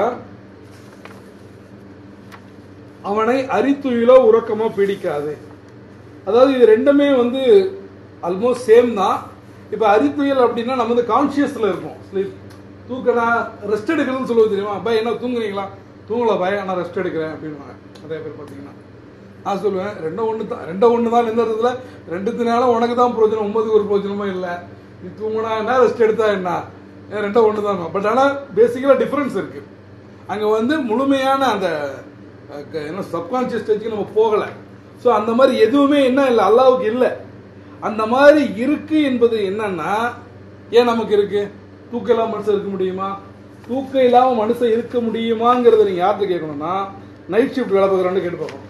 S1: அவனை அரித்துயிலோ உறக்கமோ பிடிக்காது அதாவது இது ரெண்டுமே வந்து ஆல்மோஸ்ட் சேம் தான் இப்போ அரித்துயல் அப்படின்னா நம்ம வந்து கான்சியஸ்ல இருப்போம் ஸ்லீப் தூக்கடா ரெஸ்ட் எடுக்கிறதுன்னு சொல்லுவது தெரியுமா பை என்ன தூங்குறீங்களா தூங்கல பய நான் ரெஸ்ட் எடுக்கிறேன் அப்படின்வாங்க நிறைய பேர் பார்த்தீங்கன்னா நான் சொல்லுவேன் ரெண்டும் ஒன்று தான் ரெண்டும் ஒன்று தான் எந்த இடத்துல ரெண்டுத்தினால உனக்கு தான் பிரயோஜனம் ஒன்பதுக்கு ஒரு பிரயோஜனமும் இல்லை நீ தூங்கினா என்ன ரெஸ்ட் எடுத்தா என்ன ஏன் ரெண்டும் ஒன்று தான் பட் ஆனால் பேசிக்கலாக டிஃப்ரென்ஸ் இருக்கு அங்கே வந்து முழுமையான அந்த அஹ், க- என்ன சப்கான்சியஸ் ஸ்டேஜுக்கு நம்ம போகலை ஸோ அந்த மாதிரி எதுவுமே என்ன இல்லை அல்லாவுக்கு இல்லை அந்த மாதிரி இருக்கு என்பது என்னன்னா ஏன் நமக்கு இருக்கு தூக்கம் இல்லாம மனுஷன் இருக்க முடியுமா தூக்கம் இல்லாம மனுஷன் இருக்க முடியுமாங்கிறத நீங்க யார்கிட்ட கேட்கணும்னா நைட் ஷிஃப்ட் வேலை பார்க்குறவனு கேட்டு பார்க்கணும்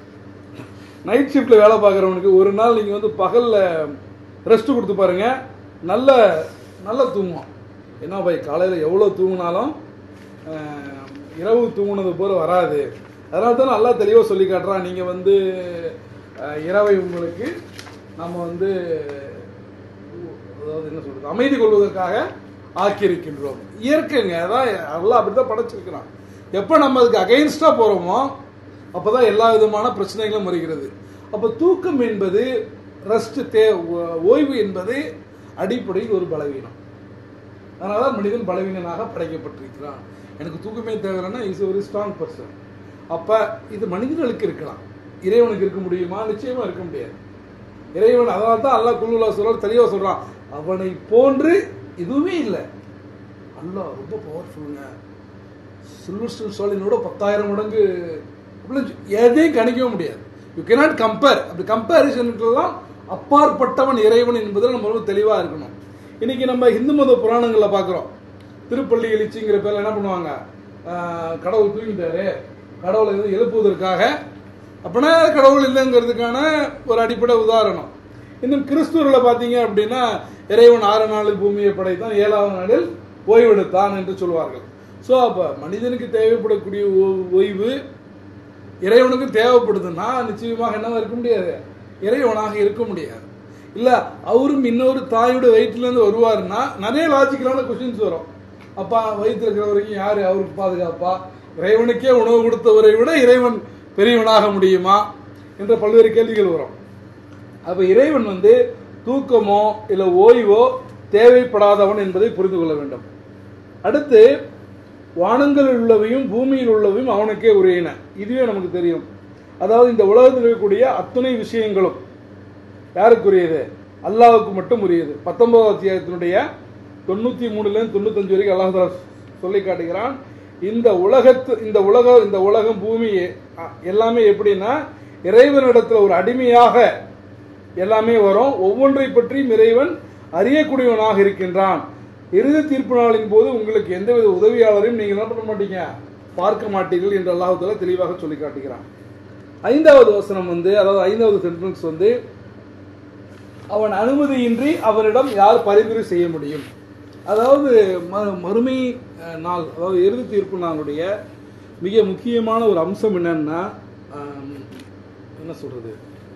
S1: நைட் ஷிஃப்ட்ல வேலை பார்க்குறவனுக்கு ஒரு நாள் நீங்க வந்து பகல்ல ரெஸ்ட் கொடுத்து பாருங்க நல்ல நல்ல தூங்குவான் என்ன பாய் காலையில் எவ்வளோ தூங்கினாலும் அஹ், இரவு தூங்குனது போல வராது அதனால தான் நல்லா தெளிவாக சொல்லி காட்டுறான் நீங்கள் வந்து அஹ், இரவை உங்களுக்கு நம்ம வந்து அதாவது என்ன சொல்றது அமைதி கொள்வதற்காக ஆக்கியிருக்கின்றோம் இயற்கைங்க அதான் எல்லாம் அப்படிதான் படைச்சிருக்கிறான் எப்போ நம்ம அதுக்கு அகைன்ஸ்டா போறோமோ அப்பதான் எல்லா விதமான பிரச்சனைகளும் வருகிறது அப்ப தூக்கம் என்பது ரெஸ்ட் தே ஓ- ஓய்வு என்பது அடிப்படையில் ஒரு பலவீனம் அதனால தான் மனிதன் பலவீனனாக படைக்கப்பட்டிருக்கிறான் எனக்கு தூக்கமே தேவைன்னா இஸ் ஒரு ஸ்ட்ராங் பர்சன் அப்ப இது மனிதர்களுக்கு இருக்கலாம் இறைவனுக்கு இருக்க முடியுமா நிச்சயமா இருக்க முடியாது இறைவன் அதனால தான் அல்லாஹ் குல்லுல்லா சொல்றார் தெளிவா சொல்றான் அவனை போன்று எதுவுமே இல்லை அல்லாஹ் ரொம்ப பவர்ஃபுல்லுங்க சில்வஸ்டர் ஸ்டாலினோட பத்தாயிரம் மடங்கு அப்படின்னு சொ- எதையும் கணிக்கவே முடியாது யூ cannot கம்பேர் அப்படி கம்பேரிசனுக்கெல்லாம் அப்பாற்பட்டவன் இறைவன் என்பதில் நம்ம ரொம்ப தெளிவாக இருக்கணும் இன்னைக்கு நம்ம இந்து மத புராணங்களில் பார்க்குறோம் திருப்பள்ளி எழுச்சிங்கிற பேர்ல என்ன பண்ணுவாங்க ஆஹ், கடவுள் தூங்கிட்டாரு கடவுளை வந்து எழுப்புவதற்காக அப்படின்னா கடவுள் இல்லைங்கிறதுக்கான ஒரு அடிப்படை உதாரணம் இன்னும் கிறிஸ்துவர்களை பார்த்தீங்க அப்படின்னா இறைவன் ஆறு நாளில் பூமியை படைத்தான் ஏழாவது நாளில் ஓய்வெடுத்தான் என்று சொல்வார்கள் ஸோ அப்போ மனிதனுக்கு தேவைப்படக்கூடிய ஓ- ஓய்வு இறைவனுக்கு தேவைப்படுதுன்னா நிச்சயமாக என்னவா இருக்க முடியாது இறைவனாக இருக்க முடியாது இல்ல அவரும் இன்னொரு தாயோட வயிற்றுல இருந்து வருவாருன்னா நிறைய லாஜிக்கலான கொஸ்டின்ஸ் வரும் அப்பா வயிற்றுல இருக்கிற வரைக்கும் யாரு அவருக்கு பாதுகாப்பா இறைவனுக்கே உணவு கொடுத்தவரை விட இறைவன் பெரியவனாக முடியுமா என்ற பல்வேறு கேள்விகள் வரும் அப்ப இறைவன் வந்து தூக்கமோ இல்ல ஓய்வோ தேவைப்படாதவன் என்பதை புரிந்து கொள்ள வேண்டும் அடுத்து வானங்களில் உள்ளவையும் பூமியில் உள்ளவையும் அவனுக்கே உரியன இதுவே நமக்கு தெரியும் அதாவது இந்த உலகத்தில் இருக்கக்கூடிய அத்துணை விஷயங்களும் யாருக்குரியது அல்லாஹ்வுக்கு மட்டும் உரியது பத்தொன்பதாம் அத்தியாயத்தினுடைய தொண்ணூத்தி மூணுல இருந்து தொண்ணூத்தஞ்சு வரைக்கும் அல்லாஹ் தஆலா சொல்லி காட்டுகிறான் இந்த உலகத்து இந்த உலக இந்த உலகம் பூமி அ, எல்லாமே எப்படின்னா இறைவனிடத்துல ஒரு அடிமையாக எல்லாமே வரும் ஒவ்வொன்றை பற்றியும் இறைவன் அறியக்கூடியவனாக இருக்கின்றான் இறுதி தீர்ப்பு நாளின் போது உங்களுக்கு எந்தவித உதவியாளரையும் நீங்கள் என்ன பண்ண மாட்டீங்க பார்க்க மாட்டீர்கள் என்று அல்லாஹால தெளிவாக சொல்லி காட்டுகிறான் ஐந்தாவது வசனம் வந்து அதாவது ஐந்தாவது சென்டென்ஸ் வந்து அவன் அனுமதியின்றி அவரிடம் யார் பரிந்துரை செய்ய முடியும் அதாவது ம- மறுமை அஹ், நாள் அதாவது இறுதி தீர்ப்பு நாளுடைய மிக முக்கியமான ஒரு அம்சம் என்னன்னா ஆம், என்ன சொல்றது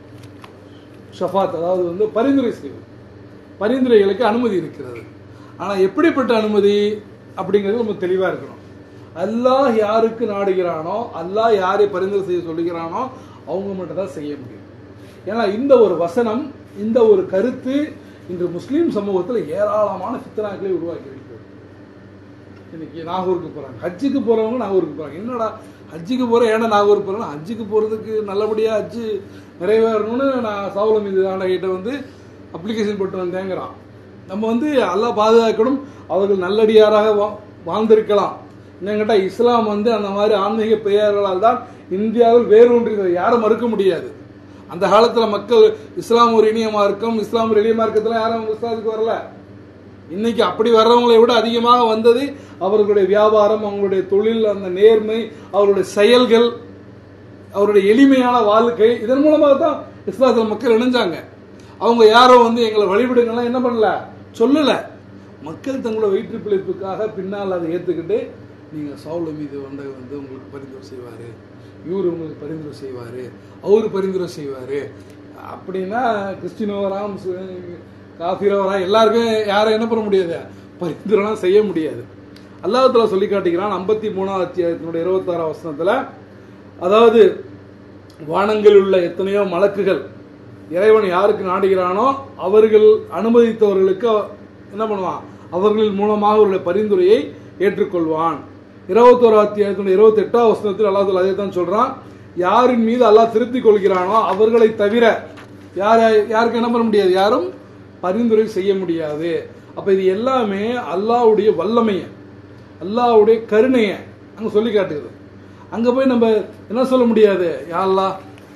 S1: ஷஃபாத் அதாவது வந்து பரிந்துரை செய்வது பரிந்துரைகளுக்கு அனுமதி இருக்கிறது ஆனால் எப்படிப்பட்ட அனுமதி அப்படிங்கிறது நம்ம தெளிவாக இருக்கணும் அல்லாஹ் யாருக்கு நாடுகிறானோ அல்லாஹ் யாரை பரிந்துரை செய்ய சொல்லுகிறானோ அவங்க மட்டும் தான் செய்ய முடியும் ஏன்னா இந்த ஒரு வசனம் இந்த ஒரு கருத்து இன்று முஸ்லீம் சமூகத்தில் ஏராளமான ஃபித்னாக்களை உருவாக்கி இருக்கிறது இன்னைக்கு நாகூருக்கு போறாங்க ஹஜ்ஜுக்கு போறவங்க நாகூருக்கு போறாங்க என்னடா ஹஜ்ஜுக்கு போறேன் ஏன்னா நாகூருக்கு போறேன் ஹஜ்ஜுக்கு போறதுக்கு நல்லபடியா ஹஜ்ஜு நிறைவேறணும்னு நான் சாவுல மீது ஆண்டகிட்ட வந்து அப்ளிகேஷன் போட்டு வந்தேங்கிறான் நம்ம வந்து அல்லாஹ் பாதுகாக்கணும் அவர்கள் நல்லடியாராக வா- வாழ்ந்திருக்கலாம் என்னங்கிட்ட இஸ்லாம் வந்து அந்த மாதிரி ஆன்மீக பெயர்களால் தான் இந்தியாவில் வேரூன்றியது யாரும் மறுக்க முடியாது அந்த காலத்துல மக்கள் இஸ்லாம் ஒரு இனிய மார்க்கம் இஸ்லாம் ஒரு எளிய மார்க்கத்துல யாரும் இஸ்லாத்துக்கு வரல இன்னைக்கு அப்படி வர்றவங்களை விட அதிகமாக வந்தது அவர்களுடைய வியாபாரம் அவங்களுடைய தொழில் அந்த நேர்மை அவருடைய செயல்கள் அவருடைய எளிமையான வாழ்க்கை இதன் மூலமாக தான் இஸ்லாத்தில் மக்கள் இணைஞ்சாங்க அவங்க யாரோ வந்து எங்களை வழிபடுங்கலாம் என்ன பண்ணல சொல்லல மக்கள் தங்களோட வயிற்று பிழைப்புக்காக பின்னால் அதை ஏற்றுக்கிட்டு நீங்கள் சவுல மீது வந்த வந்து உங்களுக்கு பரிந்துரை செய்வார் இவர் உங்களுக்கு பரிந்துரை செய்வார் அவர் பரிந்துரை செய்வார் அப்படின்னா கிறிஸ்டினோவரா காஃபிரோவரா எல்லாருக்கும் யாரும் என்ன பண்ண முடியாது பரிந்துரைலாம் செய்ய முடியாது அல்லாஹ்தாலா சொல்லி காட்டுகிறான் ஐம்பத்தி மூணாவது அத்தியாயத்தினுடைய இருபத்தாறாம் வசனத்தில் அதாவது வானங்களில் உள்ள எத்தனையோ மலக்குகள் இறைவன் யாருக்கு நாடுகிறானோ அவர்கள் அனுமதித்தவர்களுக்கு அவ- என்ன பண்ணுவான் அவர்கள் மூலமாக அவருடைய பரிந்துரையை ஏற்றுக்கொள்வான் இருபத்தோரு அத்தியாயத்தினுடைய இருபத்தி எட்டாம் வசனத்தில் அல்லாஹ் அதே தான் சொல்றான் யாரின் மீது அல்லாஹ் திருத்திக் கொள்கிறானோ அவர்களை தவிர யார் யாருக்கு என்ன பண்ண முடியாது யாரும் பரிந்துரை செய்ய முடியாது அப்ப இது எல்லாமே அல்லாஹ்வுடைய வல்லமையை அல்லாஹ்வுடைய கருணையை அங்க சொல்லி காட்டுகிறது அங்க போய் நம்ம என்ன சொல்ல முடியாது யா அல்லாஹ்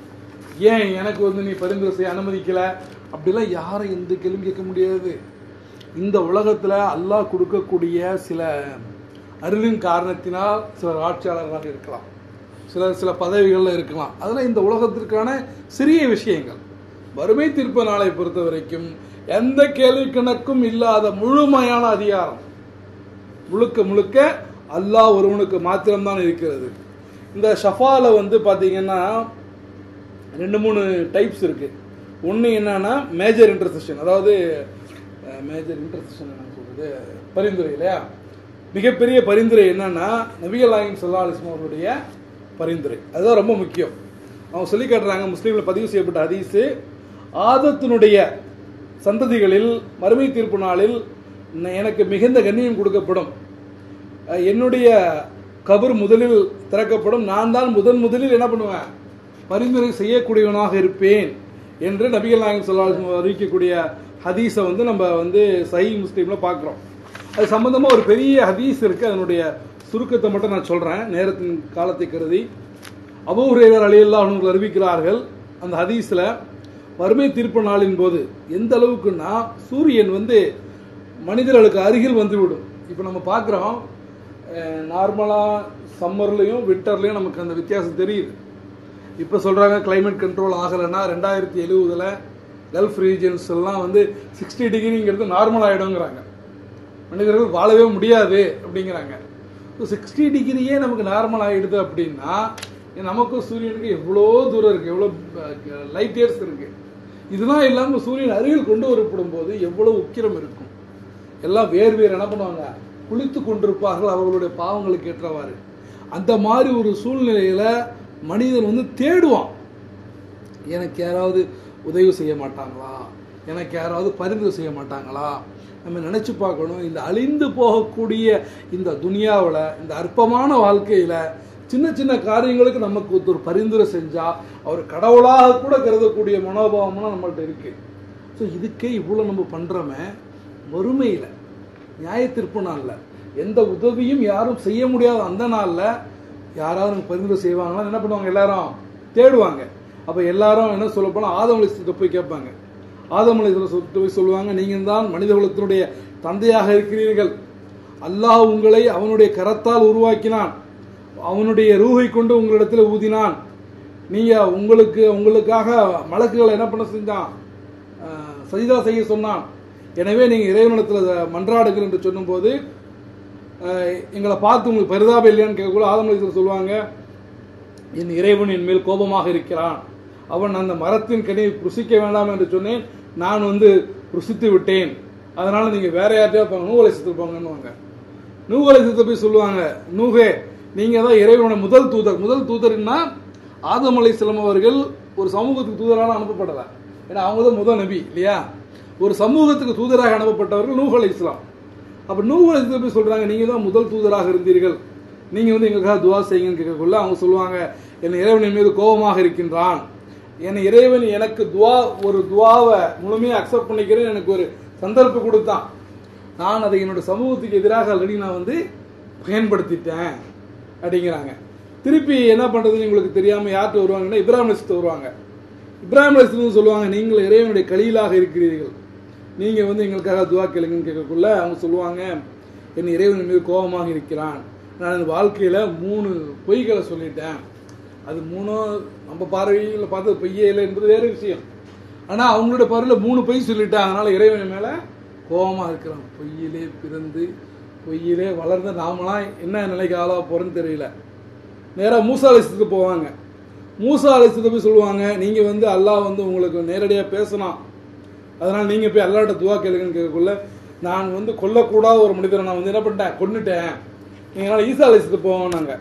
S1: ஏன் எனக்கு வந்து நீ பரிந்துரை செய்ய அனுமதிக்கல அப்படிலாம் யாரும் எந்த கேள்வியும் கேட்க முடியாது இந்த உலகத்துல அல்லாஹ் கொடுக்கக்கூடிய சில அருளின் காரணத்தினால் சிலர் ஆட்சியாளர்களாக இருக்கலாம் சிலர் சில பதவிகள்ல இருக்கலாம் அதெல்லாம் இந்த உலகத்திற்கான சிறிய விஷயங்கள் வறுமை தீர்ப்பு நாளை பொறுத்த வரைக்கும் எந்த கேள்வி கணக்கும் இல்லாத முழுமையான அதிகாரம் முழுக்க முழுக்க அல்லாஹ் ஒருவனுக்கு மாத்திரம்தான் இருக்கிறது இந்த ஷஃபால வந்து பாத்தீங்கன்னா ரெண்டு மூணு டைப்ஸ் இருக்கு ஒன்று என்னன்னா மேஜர் இன்டர்செஷன் அதாவது மேஜர் இன்டர்செஷன் என்ன சொல்றது பரிந்துரை இல்லையா மிகப்பெரிய பரிந்துரை என்னன்னா நபிகள் நாயகம் சல்லா அலிஸ்லாம் அவர்களுடைய பரிந்துரை அதுதான் ரொம்ப முக்கியம் அவங்க சொல்லி காட்டுறாங்க முஸ்லீம்ல பதிவு செய்யப்பட்ட ஹதீஸு ஆதத்தினுடைய சந்ததிகளில் மறுமை தீர்ப்பு நாளில் ந- எனக்கு மிகுந்த கண்ணியம் கொடுக்கப்படும் அஹ் என்னுடைய கபர் முதலில் திறக்கப்படும் நான் தான் முதன் முதலில் என்ன பண்ணுவேன் பரிந்துரை செய்யக்கூடியவனாக இருப்பேன் என்று நபிகள் நாயகம் சொல்லா அறிவிக்கக்கூடிய ஹதீஸை வந்து நம்ம வந்து சஹி முஸ்லீம்ல பார்க்குறோம் அது சம்பந்தமா ஒரு பெரிய ஹதீஸ் இருக்கு அதனுடைய சுருக்கத்தை மட்டும் நான் சொல்றேன் நேரத்தின் காலத்தை கருதி அபூ ஹுரைரர் அலியல்லா அவர்கள் அறிவிக்கிறார்கள் அந்த ஹதீஸ்ல வறுமை தீர்ப்பு நாளின் போது எந்த அளவுக்குன்னா சூரியன் வந்து மனிதர்களுக்கு அருகில் வந்துவிடும் இப்போ நம்ம பார்க்குறோம் நார்மலாக சம்மர்லையும் வின்டர்லையும் நமக்கு அந்த வித்தியாசம் தெரியுது இப்போ சொல்கிறாங்க climate கண்ட்ரோல் ஆகலைன்னா ரெண்டாயிரத்தி எழுவதில் கல்ஃப் ரீஜன்ஸ் எல்லாம் வந்து சிக்ஸ்டி டிகிரிங்கிறது நார்மல் ஆகிடுங்கிறாங்க மனிதர்கள் வாழவே முடியாது அப்படிங்கிறாங்க சிக்ஸ்டி டிகிரியே நமக்கு நார்மல் ஆகிடுது அப்படின்னா நமக்கும் சூரியனுக்கு எவ்வளோ தூரம் இருக்கு எவ்வளோ லைட் இயர்ஸ் இருக்கு இதெல்லாம் இல்லாமல் சூரியன் அருகில் கொண்டு வரப்படும் போது எவ்வளவு உக்கிரம் இருக்கும் எல்லாம் வேறு வேறு என்ன பண்ணுவாங்க குளித்து கொண்டிருப்பார்கள் அவர்களுடைய பாவங்களுக்கு ஏற்றவாறு அந்த மாதிரி ஒரு சூழ்நிலையில மனிதன் வந்து தேடுவான் எனக்கு யாராவது உதவி செய்ய மாட்டாங்களா எனக்கு யாராவது பரிந்துரை செய்ய மாட்டாங்களா நம்ம நினைச்சு பார்க்கணும் இந்த அழிந்து போகக்கூடிய இந்த துனியாவில் இந்த அற்பமான வாழ்க்கையில சின்ன சின்ன காரியங்களுக்கு நமக்கு ஒருத்தர் பரிந்துரை செஞ்சா அவர் கடவுளாக கூட கருதக்கூடிய மனோபாவம்லாம் நம்மள்ட்ட இருக்கு ஸோ இதுக்கே இவ்வளோ நம்ம பண்றோமே வறுமையில் நியாயத்திற்பு நாளில் எந்த உதவியும் யாரும் செய்ய முடியாத அந்த நாளில் யாராவது நமக்கு பரிந்துரை செய்வாங்களா என்ன பண்ணுவாங்க எல்லாரும் தேடுவாங்க அப்போ எல்லாரும் என்ன சொல்ல போனால் ஆதமலிசத்தை போய் கேட்பாங்க ஆதமலிசத்தை சொல்லிட்டு போய் சொல்லுவாங்க நீங்கள் தான் மனித குலத்தினுடைய தந்தையாக இருக்கிறீர்கள் அல்லாஹ் உங்களை அவனுடைய கரத்தால் உருவாக்கினான் அவனுடைய ரூஹை கொண்டு உங்களிடத்தில் ஊதினான் நீங்க உங்களுக்கு உங்களுக்காக மலக்குகளை என்ன பண்ண செஞ்சான் அஹ், சஜிதா செய்ய சொன்னான் எனவே நீங்க இறைவனிடத்தில் மன்றாடுங்கள் என்று சொல்லும்போது அஹ், எங்களை பார்த்து உங்களுக்கு பரிதாபம் இல்லையான்னு கேட்கக்கூட ஆதமலிசர் சொல்லுவாங்க என் இறைவன் என் மேல் கோபமாக இருக்கிறான் அவன் அந்த மரத்தின் கனியை ருசிக்க வேண்டாம் என்று சொன்னேன் நான் வந்து ருசித்து விட்டேன் அதனால நீங்க வேற யார்ட்டையா போங்க நூகலை போங்கன்னுவாங்க நூகலை போய் சொல்லுவாங்க நூகே நீங்க தான் இறைவனோட முதல் தூதர் முதல் தூதர்னா ஆதம் அலைஹிஸ்ஸலாம் அவர்கள் ஒரு சமூகத்துக்கு தூதராக அனுப்பப்படலை ஏன்னா அவங்க தான் முதல் நபி இல்லையா ஒரு சமூகத்துக்கு தூதராக அனுப்பப்பட்டவர்கள் நூஹ் அலை இஸ்லாம் அப்போ நூஹ் அலை இஸ்லாம் போய் சொல்கிறாங்க நீங்கள் தான் முதல் தூதராக இருந்தீர்கள் நீங்கள் வந்து எங்களுக்காக துவா செய்யுங்கன்னு கேட்கக்குள்ள அவங்க சொல்லுவாங்க என் இறைவனின் மீது கோபமாக இருக்கின்றான் என் இறைவன் எனக்கு துவா ஒரு துவாவை முழுமையாக அக்செப்ட் பண்ணிக்கிறேன் எனக்கு ஒரு சந்தர்ப்பம் கொடுத்தான் நான் அதை என்னோட சமூகத்துக்கு எதிராக ஆல்ரெடி நான் வந்து பயன்படுத்திட்டேன் அப்படிங்கிறாங்க திருப்பி என்ன பண்ணுறதுன்னு உங்களுக்கு தெரியாமல் யார்கிட்ட வருவாங்கன்னா இப்ராஹிம் அலிஸ்ட்டு வருவாங்க இப்ராஹிம் அலிஸ்ட்டு சொல்லுவாங்க நீங்கள் இறைவனுடைய கலியிலாக இருக்கிறீர்கள் நீங்கள் வந்து எங்களுக்காக துவா கேளுங்கன்னு கேட்கக்குள்ள அவங்க சொல்லுவாங்க என் இறைவன் மீது கோபமாக இருக்கிறான் நான் இந்த வாழ்க்கையில் மூணு பொய்களை சொல்லிட்டேன் அது மூணும் நம்ம பார்வையில் பார்த்தது பொய்யே இல்லை என்பது வேறு விஷயம் ஆனால் அவங்களோட பார்வையில் மூணு பொய் சொல்லிட்டேன் அதனால் இறைவன் மேலே கோபமாக இருக்கிறான் பொய்யிலே பிறந்து பொய்யிலே வளர்ந்த நாமலாம் என்ன நிலைக்கு ஆளாக போகிறோன்னு தெரியல நேராக மூசா அலிசத்துக்கு போவாங்க மூசா அலிசத்தை போய் சொல்லுவாங்க நீங்கள் வந்து அல்லாஹ் வந்து உங்களுக்கு நேரடியாக பேசணும் அதனால் நீங்கள் போய் அல்லாட்ட துவா கேளுங்கன்னு கேட்கக்குள்ள நான் வந்து கொல்லக்கூடாத ஒரு மனிதரை நான் வந்து என்ன பண்ணிட்டேன் கொண்டுட்டேன் நீங்கள் ஈசா அலிசத்துக்கு போவோம் நாங்கள்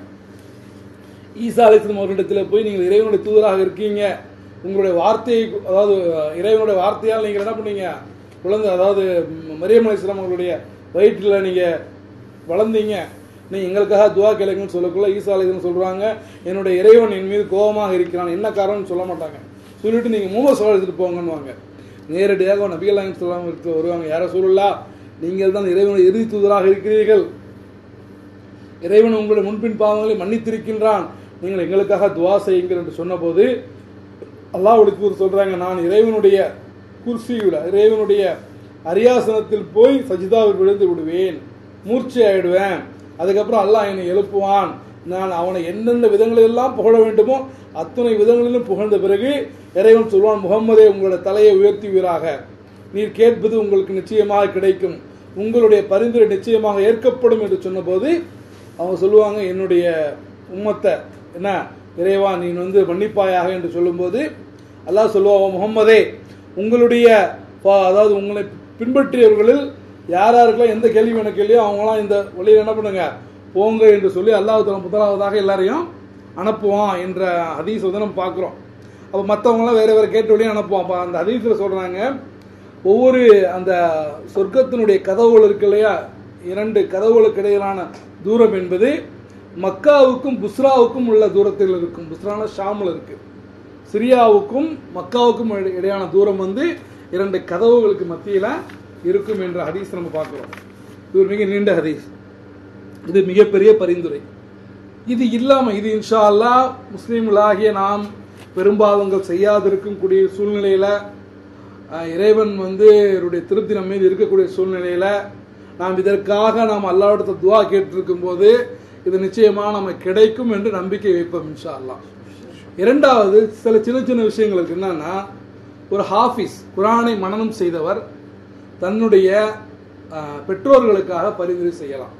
S1: ஈசா அலிஸ்லம் அவர்களிடத்தில் போய் நீங்கள் இறைவனுடைய தூதராக இருக்கீங்க உங்களுடைய வார்த்தையை அதாவது இறைவனுடைய வார்த்தையால் நீங்கள் என்ன பண்ணீங்க குழந்தை அதாவது மரியம் அலிஸ்லாம் அவர்களுடைய வயிற்றில் நீங்கள் வளர்ந்தீங்க நீ எங்களுக்காக துவா கேளுங்கன்னு சொல்லக்குள்ள ஈசா அலிஸ்லம் சொல்கிறாங்க என்னுடைய இறைவன் என் மீது கோபமாக இருக்கிறான் என்ன காரணம்னு சொல்ல மாட்டாங்க சொல்லிட்டு நீங்கள் மூம சோழ எடுத்துகிட்டு போங்கன்னுவாங்க நேரடியாக நபிகள் நாயகம் சொல்லாமல் இருக்க வருவாங்க யாரை சொல்லலா நீங்கள் தான் இறைவனுடைய இறுதி தூதராக இருக்கிறீர்கள் இறைவன் உங்களுடைய முன்பின் பாவங்களை மன்னித்திருக்கின்றான் நீங்கள் எங்களுக்காக துவா செய்யுங்கள் என்று சொன்னபோது அல்லாஹ்வுடைய தூதர் சொல்றாங்க நான் இறைவனுடைய குர்சியுல இறைவனுடைய அரியாசனத்தில் போய் சஜிதாவில் விழுந்து விடுவேன் மூர்ச்சி ஆயிடுவேன் அதுக்கப்புறம் அல்லாஹ் என்னை எழுப்புவான் நான் அவனை எந்தெந்த விதங்களிலெல்லாம் புகழ வேண்டுமோ அத்தனை விதங்களிலும் புகழ்ந்த பிறகு இறைவன் சொல்வான் முகம்மதே உங்களோட தலையை உயர்த்துவீராக நீர் கேட்பது உங்களுக்கு நிச்சயமாக கிடைக்கும் உங்களுடைய பரிந்துரை நிச்சயமாக ஏற்கப்படும் என்று சொன்னபோது அவங்க சொல்லுவாங்க என்னுடைய உம்மத்தை என்ன இறைவா நீ வந்து மன்னிப்பாயாக என்று சொல்லும்போது அல்லாஹ் சொல்லுவான் முகம்மதே உங்களுடைய பா- அதாவது உங்களை பின்பற்றியவர்களில் யார் யாருக்கெல்லாம் எந்த கேள்வி எனக்கு இல்லையோ அவங்களாம் இந்த வழியில் என்ன பண்ணுங்க போங்க என்று சொல்லி அல்லாஹ் தஆலா முதலாவதாக எல்லாரையும் அனுப்புவான் என்ற ஹதீஸ் வந்து நம்ம பார்க்குறோம் அப்போ மற்றவங்களாம் வேற வேற கேட்ட வழியும் அனுப்புவான் அப்போ அந்த ஹதீஸில் சொல்கிறாங்க ஒவ்வொரு அந்த சொர்க்கத்தினுடைய கதவுகள் இருக்கு இல்லையா இரண்டு கதவுகளுக்கு இடையிலான தூரம் என்பது மக்காவுக்கும் புஸ்ராவுக்கும் உள்ள தூரத்தில் இருக்கும் புஸ்ரான ஷாமில் இருக்கு சிரியாவுக்கும் மக்காவுக்கும் இடை- இடையான தூரம் வந்து இரண்டு கதவுகளுக்கு மத்தியில் இருக்கும் என்ற ஹதீஸ் நம்ம பார்க்குறோம் இது ஒரு மிக நீண்ட ஹதீஸ் இது மிகப்பெரிய பரிந்துரை இது இல்லாமல் இது இன்ஷா அல்லாஹ் முஸ்லீம்களாகிய நாம் பெரும்பாவங்கள் செய்யாதிருக்கும் கூடிய சூழ்நிலையில் அஹ், இறைவன் வந்து இவருடைய திருப்தி நம்ம மீது இருக்கக்கூடிய சூழ்நிலையில் நாம் இதற்காக நாம் அல்லாவிடத்தை துவா கேட்டிருக்கும் போது இது நிச்சயமாக நம்ம கிடைக்கும் என்று நம்பிக்கை வைப்போம் இன்ஷா அல்லாஹ் இரண்டாவது சில சின்ன சின்ன விஷயங்கள் இருக்கு என்னன்னா ஒரு ஹாஃபிஸ் குரானை மனனம் செய்தவர் தன்னுடைய அஹ், பெற்றோர்களுக்காக பரிந்துரை செய்யலாம்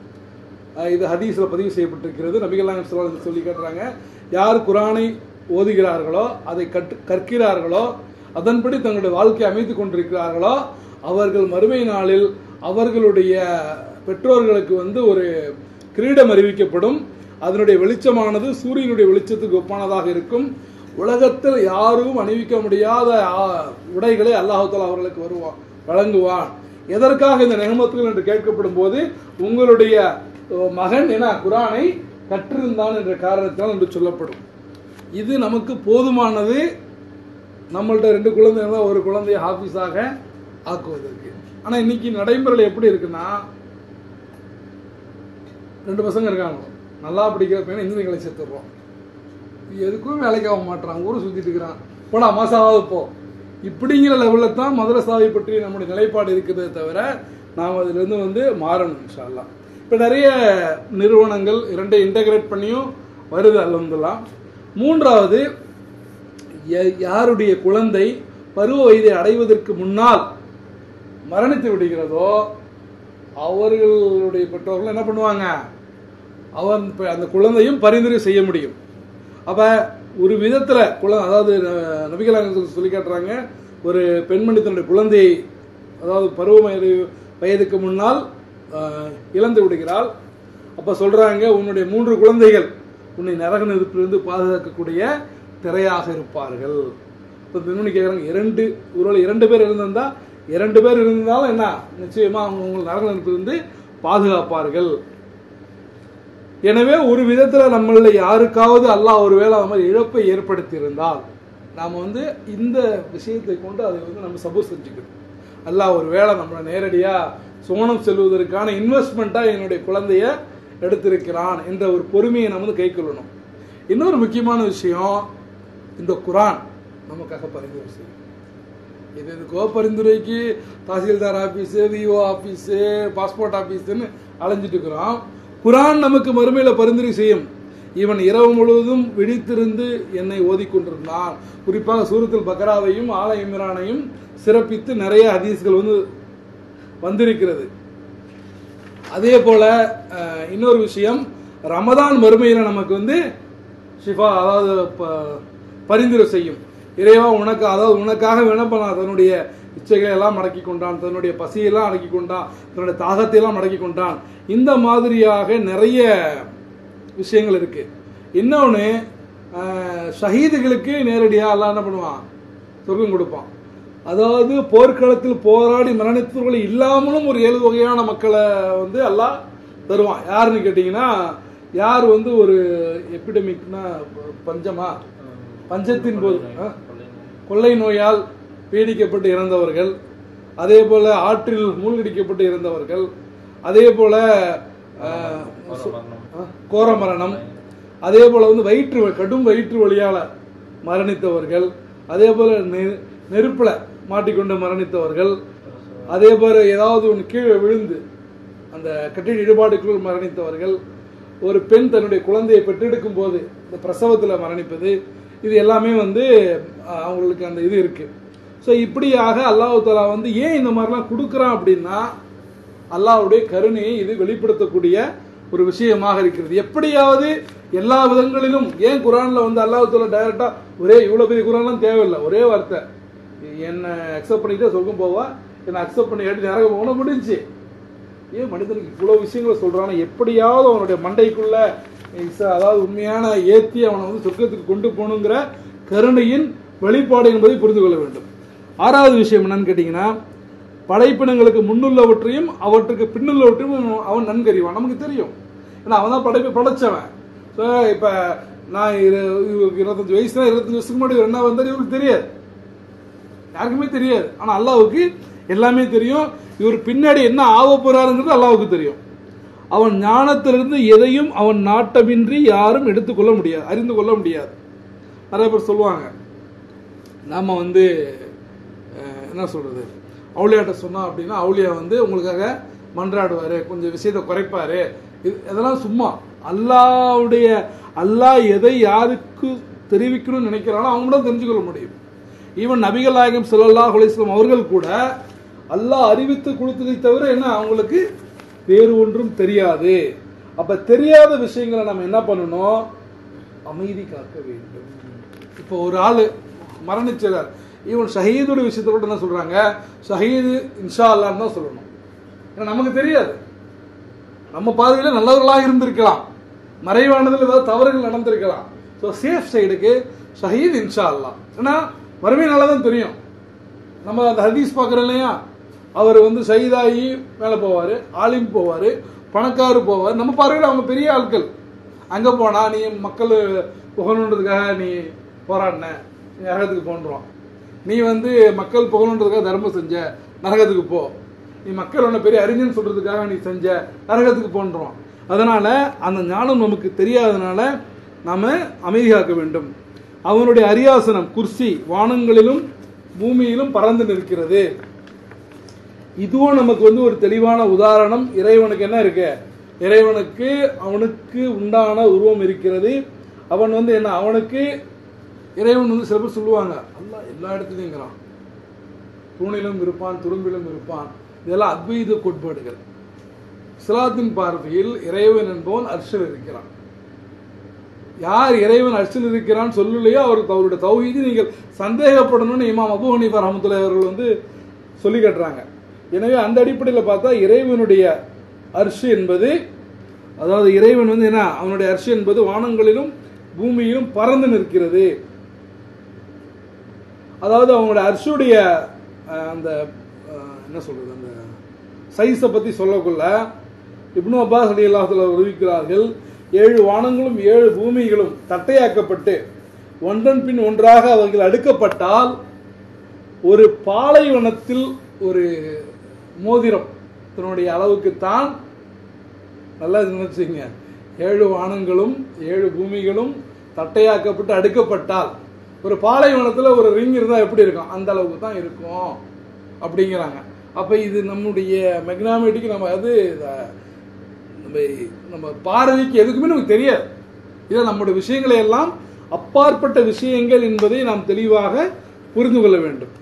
S1: அஹ் இது ஹதீஸில் பதிவு செய்யப்பட்டிருக்கிறது நபிகள் நாயகம் ஸல்லல்லாஹு அலைஹி வஸல்லம் சொல்லி காட்டுறாங்க யார் குரானை ஓதுகிறார்களோ அதை கற்று கற்கிறார்களோ அதன்படி தங்களுடைய வாழ்க்கையை அமைத்துக் கொண்டிருக்கிறார்களோ அவர்கள் மறுமை நாளில் அவர்களுடைய பெற்றோர்களுக்கு வந்து ஒரு கிரீடம் அறிவிக்கப்படும் அதனுடைய வெளிச்சமானது சூரியனுடைய வெளிச்சத்துக்கு ஒப்பானதாக இருக்கும் உலகத்தில் யாரும் அணிவிக்க முடியாத ஆ, உடைகளை அல்லாஹ் தஆலா அவர்களுக்கு வருவான் வழங்குவான் எதற்காக இந்த நிகமத்துகள் என்று கேட்கப்படும் போது உங்களுடைய அஹ், மகன் என குரானை கற்றிருந்தான் என்ற காரணத்தினால் என்று சொல்லப்படும் இது நமக்கு போதுமானது நம்மள்ட்ட ரெண்டு குழந்தைங்க தான் ஒரு குழந்தைய ஹாஃபீஸாக ஆக்குவதற்கு ஆனால் இன்னைக்கு நடைமுறையில் எப்படி இருக்குன்னா ரெண்டு பசங்க இருக்காங்க நல்லா படிக்கிற பையனை இன்ஜினியரிங் சேர்த்துடுறோம் எதுக்கும் வேலைக்கு ஆக மாட்டான் ஊரை சுற்றிட்டு இருக்கிறான் போடா மாசாவது போ இப்படிங்கிற லெவலில் தான் மதரசாவை பற்றி நம்முடைய நிலைப்பாடு இருக்கிறதே தவிர நாம் அதிலிருந்து வந்து மாறணும் இன்ஷா அல்லாஹ் இப்போ நிறைய நிறுவனங்கள் இரண்டை இன்டகிரேட் பண்ணியும் வருது அல்ஹம்துலில்லாஹ் மூன்றாவது ய- யாருடைய குழந்தை பருவ வயதை அடைவதற்கு முன்னால் மரணித்து விடுகிறதோ அவர்களுடைய பெற்றோர்கள் என்ன பண்ணுவாங்க அவன் இப்ப அந்த குழந்தையும் பரிந்துரை செய்ய முடியும் அப்ப ஒரு விதத்துல குழந்தை அதாவது அஹ், நபிகள் நாயகம் சொல்லி காட்டுறாங்க ஒரு பெண்மணி தன்னுடைய குழந்தையை அதாவது பருவ வயது வயதுக்கு முன்னால் அஹ், இழந்து விடுகிறாள் அப்ப சொல்றாங்க உன்னுடைய மூன்று குழந்தைகள் உன்னை நரக நெருப்பிலிருந்து பாதுகாக்கக்கூடிய திரையாக இருப்பார்கள் இப்போ திருமணி கேட்குறாங்க இரண்டு ஒருவேளை இரண்டு பேர் இருந்திருந்தா இரண்டு பேர் இருந்தாலும் என்ன நிச்சயமா அவங்க உங்கள் நரகத்திலிருந்து பாதுகாப்பார்கள் எனவே ஒரு விதத்துல நம்மள யாருக்காவது அல்லாஹ் ஒருவேளை அது மாதிரி இழப்பை ஏற்படுத்தி இருந்தால் நாம வந்து இந்த விஷயத்தை கொண்டு அதை வந்து நம்ம சபூர் செஞ்சுக்கணும் அல்லாஹ் ஒரு வேளை நம்மளை நேரடியா சோனம் செல்வதற்கான இன்வெஸ்ட்மெண்ட்டா என்னுடைய குழந்தைய எடுத்திருக்கிறான் என்ற ஒரு பொறுமையை நம்ம வந்து கை கொள்ளணும் இன்னொரு முக்கியமான விஷயம் இந்த குரான் நமக்காக பரிந்துரை செய்யும் இது இதுக்கோ பரிந்துரைக்கு tahsildar office VO office passport ஆபீஸ்னு அலைஞ்சிட்டு இருக்கிறோம் குரான் நமக்கு மறுமையில பரிந்துரை செய்யும் இவன் இரவு முழுவதும் விழித்திருந்து என்னை ஓதிக்கொண்டிருந்தான் குறிப்பாக சூரத்தில் பக்ராவையும் ஆல இம்ரானையும் சிறப்பித்து நிறைய ஹதீஸ்கள் வந்து வந்திருக்கிறது அதே போல அஹ், இன்னொரு விஷயம் ரமதான் மறுமையில நமக்கு வந்து ஷிஃபா அதாவது ப- பரிந்துரை செய்யும் இறைவா உனக்கு அதாவது உனக்காக விண்ணப்பம் தன்னுடைய இச்சைகளை எல்லாம் அடக்கி கொண்டான் தன்னுடைய பசியெல்லாம் அடக்கி கொண்டான் தன்னுடைய தாகத்தை எல்லாம் அடக்கி கொண்டான் இந்த மாதிரியாக நிறைய விஷயங்கள் இருக்கு இன்னொன்று ஷஹீதுகளுக்கு நேரடியாக எல்லாம் என்ன பண்ணுவான் சொர்க்கம் கொடுப்பான் அதாவது போர்க்களத்தில் போராடி மரணித்தவர்கள் இல்லாமலும் ஒரு ஏழு வகையான மக்களை வந்து அல்லாஹ் தருவான் யாருன்னு கேட்டிங்கன்னா யார் வந்து ஒரு எபிடமிக்னா பஞ்சமா பஞ்சத்தின் போது ஆ? கொள்ளை நோயால் பீடிக்கப்பட்டு இறந்தவர்கள் அதே போல ஆற்றில் மூழ்கடிக்கப்பட்டு இறந்தவர்கள் அதே போல ஆஹ், சு- ஆ, கோர மரணம் அதே போல வந்து வயிற்று வலி- கடும் வயிற்று வலியால மரணித்தவர்கள் அதே போல நெ- நெருப்புல மாட்டிக்கொண்டு மரணித்தவர்கள் அதே போல ஏதாவது ஒன்று கீழே விழுந்து அந்த கட்டிட இடுபாடுக்குள் மரணித்தவர்கள் ஒரு பெண் தன்னுடைய குழந்தையை பெற்றெடுக்கும் போது இந்த பிரசவத்தில் மரணிப்பது இது எல்லாமே வந்து அஹ், அவங்களுக்கு அந்த இது இருக்கு ஸோ இப்படியாக அல்லாஹ் தஆலா வந்து ஏன் இந்த மாதிரிலாம் கொடுக்குறான் அப்படின்னா அல்லாஹ்வுடைய கருணையை இது வெளிப்படுத்தக்கூடிய ஒரு விஷயமாக இருக்கிறது எப்படியாவது எல்லா விதங்களிலும் ஏன் குரான்ல வந்து அல்லாஹ் தஆலா டைரக்டா ஒரே இவ்வளவு பெரிய குரான்லாம் தேவையில்லை ஒரே வார்த்தை என்ன அக்செப்ட் பண்ணிட்டு சொர்க்கம் போவா என்ன அக்செப்ட் பண்ணி எடுத்து நரகம் போன முடிஞ்சு ஏன் மனிதனுக்கு இவ்வளவு விஷயங்களை சொல்றானா எப்படியாவது அவனுடைய மண்டைக்குள்ள இஸ்- அதாவது உண்மையான ஏத்தி அவனை வந்து சொர்க்கத்துக்கு கொண்டு போகணுங்கிற கருணையின் வெளிப்பாடு என்பதை புரிந்து கொள்ள வேண்டும் ஆறாவது விஷயம் என்னன்னு கேட்டீங்கன்னா படைப்பினங்களுக்கு முன்னுள்ளவற்றையும் அவற்றுக்கு பின்னுள்ளவற்றையும் அவன் அவன் நன்கறிவான் நமக்கு தெரியும் ஏன்னா அவன் தான் படைப்பை படைச்சவன் ஸோ இப்போ நான் இரு- இவருக்கு இருபத்தஞ்சு வயசு தான் இருபத்தஞ்சு வருஷத்துக்கு முன்னாடி இவர் என்ன வந்தார் இவருக்கு தெரியாது யாருக்குமே தெரியாது ஆனா அல்லாஹ்வுக்கு எல்லாமே தெரியும் இவர் பின்னாடி என்ன ஆக போறாருங்கிறது அல்லாஹ்வுக்கு தெரியும் அவன் ஞானத்திலிருந்து எதையும் அவன் நாட்டமின்றி யாரும் எடுத்துக்கொள்ள முடியாது அறிந்து கொள்ள முடியாது நிறைய பேர் சொல்லுவாங்க நாம வந்து அஹ், என்ன சொல்றது அவுளியாட்ட சொன்னோம் அப்படின்னா அவுளியா வந்து உங்களுக்காக மன்றாடுவாரு கொஞ்சம் விஷயத்தை குறைப்பாரு இது இதெல்லாம் சும்மா அல்லாவுடைய அல்லாஹ் எதை யாருக்கு தெரிவிக்கணும்னு நினைக்கிறானோ அவங்க தான் தெரிஞ்சுக்கொள்ள முடியும் ஈவன் நபிகள் நாயகம் ஸல்லல்லாஹு அலைஹி வஸல்லம் அவர்கள் கூட அல்லாஹ் அறிவித்து கொடுத்ததை தவிர என்ன அவங்களுக்கு வேறு ஒன்றும் தெரியாது அப்ப தெரியாத விஷயங்களை நம்ம என்ன பண்ணணும் அமைதி காக்க வேண்டும் இப்போ ஒரு ஆளு மரணிச்சார் ஈவன் ஷஹீதோட விஷயத்தை கூட என்ன சொல்றாங்க ஷஹீது இன்ஷா அல்லான்னு தான் சொல்லணும் ஏன்னா நமக்கு தெரியாது நம்ம பார்வையில நல்லவர்களாக இருந்திருக்கலாம் மறைவானதில் ஏதாவது தவறுகள் நடந்திருக்கலாம் ஸோ சேஃப் சைடுக்கு ஷஹீத் இன்ஷா அல்லாஹ் ஏன்னா மறுமை நல்லா தான் தெரியும் நம்ம அந்த ஹதீஸ் பார்க்குறோம் இல்லையா அவர் வந்து ஷஹீதாகி மேலே போவார் ஆலிம் போவார் பணக்காரு போவார் நம்ம பார்வையில் அவங்க பெரிய ஆட்கள் அங்கே போனா நீ மக்கள் புகழணுன்றதுக்காக நீ போராடின நீ நரகத்துக்கு போன்றோம் நீ வந்து மக்கள் புகழணுன்றதுக்காக தர்மம் செஞ்ச நரகத்துக்கு போ நீ மக்கள் உன்னை பெரிய அறிஞன் சொல்றதுக்காக நீ செஞ்ச நரகத்துக்கு போன்றோம் அதனால அந்த ஞானம் நமக்கு தெரியாதனால நாம அமைதி காக்க வேண்டும் அவனுடைய அரியாசனம் குர்சி வானங்களிலும் பூமியிலும் பறந்து நிற்கிறது இதுவும் நமக்கு வந்து ஒரு தெளிவான உதாரணம் இறைவனுக்கு என்ன இருக்கு இறைவனுக்கு அவனுக்கு உண்டான உருவம் இருக்கிறது அவன் வந்து என்ன அவனுக்கு இறைவன் வந்து சில பேர் சொல்லுவாங்க அல்லாஹ் எல்லா இடத்துலையுங்கிறான் தூணிலும் இருப்பான் துரும்பிலும் இருப்பான் இதெல்லாம் அத்வைத கோட்பாடுகள் இஸ்லாத்தின் பார்வையில் இறைவன் என்பவன் அர்ஷல் இருக்கிறான் யார் இறைவன் அர்ஷல் இருக்கிறான் சொல்லலையோ அவருக்கு அவருடைய தௌஹீது நீங்கள் சந்தேகப்படணும்னு இமாம் அபு ஹனீஃபா ரஹமத்துல்லாஹி அவர்கள் வந்து சொல்லி காட்டுறாங்க எனவே அந்த அடிப்படையில் பார்த்தா இறைவனுடைய அர்ஷு என்பது அதாவது இறைவன் வந்து என்ன அவனுடைய அர்ஷு என்பது வானங்களிலும் பூமியிலும் பறந்து நிற்கிறது அதாவது அவங்களோட அர்ஷுடைய அஹ், அந்த அஹ், என்ன சொல்றது அந்த சைஸை பத்தி சொல்லக்குள்ள இப்னு அப்பாஸ் அலி அல்லாஹுல அறிவிக்கிறார்கள் ஏழு வானங்களும் ஏழு பூமிகளும் தட்டையாக்கப்பட்டு ஒன்றன் பின் ஒன்றாக அவர்கள் அடுக்கப்பட்டால் ஒரு பாலைவனத்தில் ஒரு மோதிரம் தன்னுடைய அளவுக்கு தான் நல்லா நினைச்சுங்க ஏழு வானங்களும் ஏழு பூமிகளும் தட்டையாக்கப்பட்டு அடுக்கப்பட்டால் ஒரு பாலைவனத்தில் ஒரு ரிங் இருந்தால் எப்படி இருக்கும் அந்த அளவுக்கு தான் இருக்கும் அப்படிங்கிறாங்க அப்போ இது நம்முடைய மெக்னாமெட்டிக்கு நம்ம அது இத- நம்ம நம்ம பார்வைக்கு எதுக்குமே நமக்கு தெரியாது இதை நம்முடைய விஷயங்களை எல்லாம் அப்பாற்பட்ட விஷயங்கள் என்பதை நாம் தெளிவாக புரிந்து கொள்ள வேண்டும்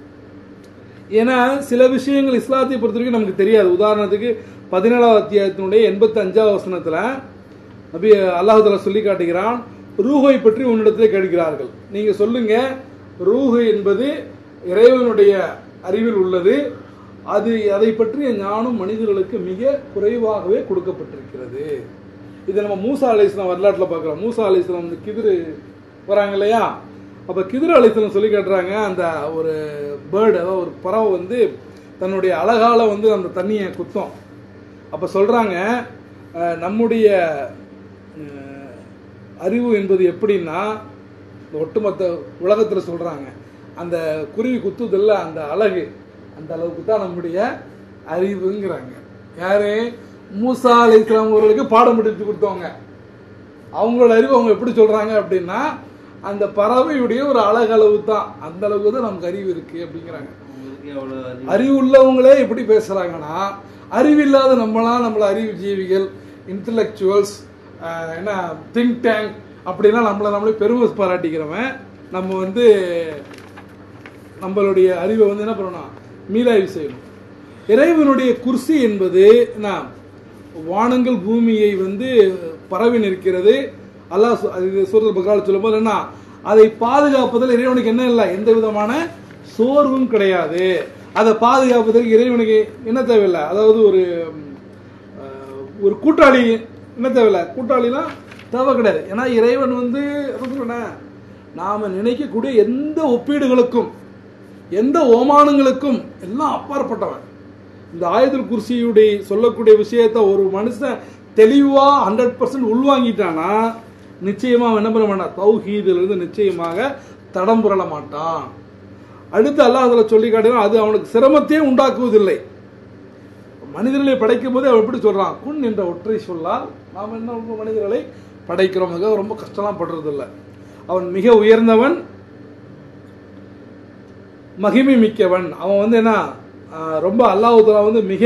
S1: ஏன்னா சில விஷயங்கள் இஸ்லாத்தை பொறுத்த வரைக்கும் நமக்கு தெரியாது உதாரணத்துக்கு பதினேழாவது அத்தியாயத்தினுடைய எண்பத்தி அஞ்சாவது வசனத்துல நபி அல்லாஹ் தஆலா சொல்லி காட்டுகிறான் ரூஹை பற்றி உன்னிடத்தில் கேட்கிறார்கள் நீங்க சொல்லுங்க ரூஹு என்பது இறைவனுடைய அறிவில் உள்ளது அது அதை பற்றிய ஞானம் மனிதர்களுக்கு மிக குறைவாகவே கொடுக்கப்பட்டிருக்கிறது இதை நம்ம மூசா அலைஸ்லாம் வரலாற்றில் பார்க்குறோம் மூசா அலைஸ்லாம் வந்து கிதிரு வராங்க இல்லையா அப்போ கிதிரு அலைஸ்லாம் சொல்லி காட்டுறாங்க அந்த ஒரு பேர்டு அதாவது ஒரு பறவை வந்து தன்னுடைய அழகால வந்து அந்த தண்ணியை குத்தும் அப்போ சொல்கிறாங்க நம்முடைய அஹ், அறிவு என்பது எப்படின்னா இந்த ஒட்டுமொத்த உலகத்தில் சொல்கிறாங்க அந்த குருவி குத்துதில்ல அந்த அழகு அந்த அளவுக்கு தான் நம்முடைய அறிவுங்கிறாங்க யாரு மூசா அலை இஸ்லாம் அவர்களுக்கு பாடம் படித்து கொடுத்தவங்க அவங்களோட அறிவு அவங்க எப்படி சொல்றாங்க அப்படின்னா அந்த பறவையுடைய ஒரு அழகளவு தான் அந்த அளவுக்கு தான் நமக்கு அறிவு இருக்கு அப்படிங்கிறாங்க
S2: உங்களுக்கு அவ்வளவு அறிவு
S1: அறிவு உள்ளவங்களே எப்படி பேசுறாங்கன்னா அறிவில்லாத நம்மளாம் நம்மள அறிவு ஜீவிகள் இன்டலெக்சுவல்ஸ் என்ன திங்க் டேங்க் அப்படிலாம் நம்மளை நம்மளே பெருமை பாராட்டிக்கிறவன் நம்ம வந்து நம்மளுடைய அறிவை வந்து என்ன பண்ணணும் மீளாய்வு செய்யணும் இறைவனுடைய குர்சி என்பது என்ன வானங்கள் பூமியை வந்து பரவி நிற்கிறது அல்லாஹ் சொ- அது சூரத் பக்கால சொல்லும்போது என்ன அதை பாதுகாப்பதில் இறைவனுக்கு என்ன இல்லை எந்த விதமான சோர்வும் கிடையாது அதை பாதுகாப்பதற்கு இறைவனுக்கு என்ன தேவையில்லை அதாவது ஒரு அஹ், ஒரு கூட்டாளி என்ன தேவையில்லை கூட்டாளினா தேவை கிடையாது ஏன்னா இறைவன் வந்து என்ன சொல்றேன், நாம நினைக்கக்கூடிய எந்த ஒப்பீடுகளுக்கும் எந்த ஓமானங்களுக்கும் எல்லாம் அப்பாற்பட்டவன் இந்த ஆயுதல் குர்சியுடைய சொல்லக்கூடிய விஷயத்த ஒரு மனுஷன் தெளிவா ஹண்ட்ரட் பர்சன்ட் உள்வாங்கிட்டானா நிச்சயமா அவன் என்ன பண்ண மாட்டான் தௌஹீதுல இருந்து நிச்சயமாக தடம் புரள மாட்டான் அடுத்து அல்லாஹ் அதுல சொல்லி காட்டினா அது அவனுக்கு சிரமத்தையே உண்டாக்குவதில்லை மனிதர்களை படைக்கும் போது அவன் எப்படி சொல்றான் குன் என்ற ஒற்றை சொல்லால் நாம் என்ன ரொம்ப மனிதர்களை படைக்கிறோம் மிக ரொம்ப கஷ்டம்லாம் படுறதில்ல அவன் மிக உயர்ந்தவன் மகிமை மிக்கவன் அவன் வந்து என்ன ஆஹ், ரொம்ப அல்லாஹுதலா வந்து மிக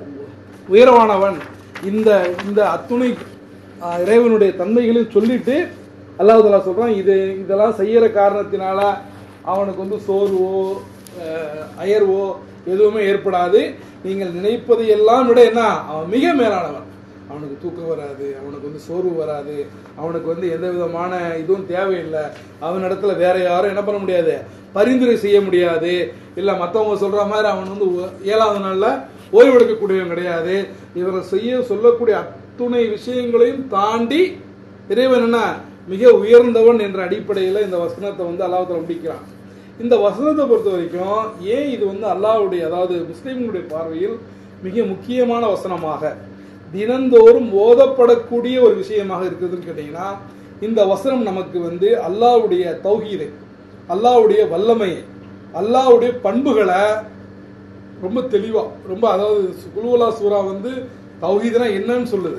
S1: உயரவானவன் இந்த இந்த அத்துணை ஆஹ், இறைவனுடைய தன்மைகளையும் சொல்லிட்டு அல்லாஹுதலா சொல்றான் இது இதெல்லாம் செய்யற காரணத்தினால அவனுக்கு வந்து சோர்வோ ஆஹ், அயர்வோ எதுவுமே ஏற்படாது நீங்கள் நினைப்பதை எல்லாம் விட என்ன அவன் மிக மேலானவன் அவனுக்கு தூக்கம் வராது அவனுக்கு வந்து சோர்வு வராது அவனுக்கு வந்து எந்த விதமான இதுவும் தேவையில்லை அவன் இடத்துல வேற யாரும் என்ன பண்ண முடியாது பரிந்துரை செய்ய முடியாது இல்ல மத்தவங்க சொல்ற மாதிரி அவன் வந்து ஒ- ஏழாவது நாள்ல ஓய்வெடுக்கக்கூடியவன் கிடையாது இவர்கள் செய்ய சொல்லக்கூடிய அத்துணை விஷயங்களையும் தாண்டி இறைவன் என்ன மிக உயர்ந்தவன் என்ற அடிப்படையில் இந்த வசனத்தை வந்து அல்லாஹ் முடிக்கிறான் இந்த வசனத்தை பொறுத்த வரைக்கும் ஏன் இது வந்து அல்லாஹ்வுடைய அதாவது முஸ்லிம்களுடைய பார்வையில் மிக முக்கியமான வசனமாக தினந்தோறும் ஓதப்படக்கூடிய ஒரு விஷயமாக இருக்குதுன்னு கேட்டீங்கன்னா இந்த வசனம் நமக்கு வந்து அல்லாஹ்வுடைய தௌஹீதை அல்லாஹ்வுடைய வல்லமையை அல்லாஹ்வுடைய பண்புகளை ரொம்ப தெளிவா ரொம்ப அதாவது குலுவலா சூரா வந்து தௌஹீதுனா என்னன்னு சொல்லுது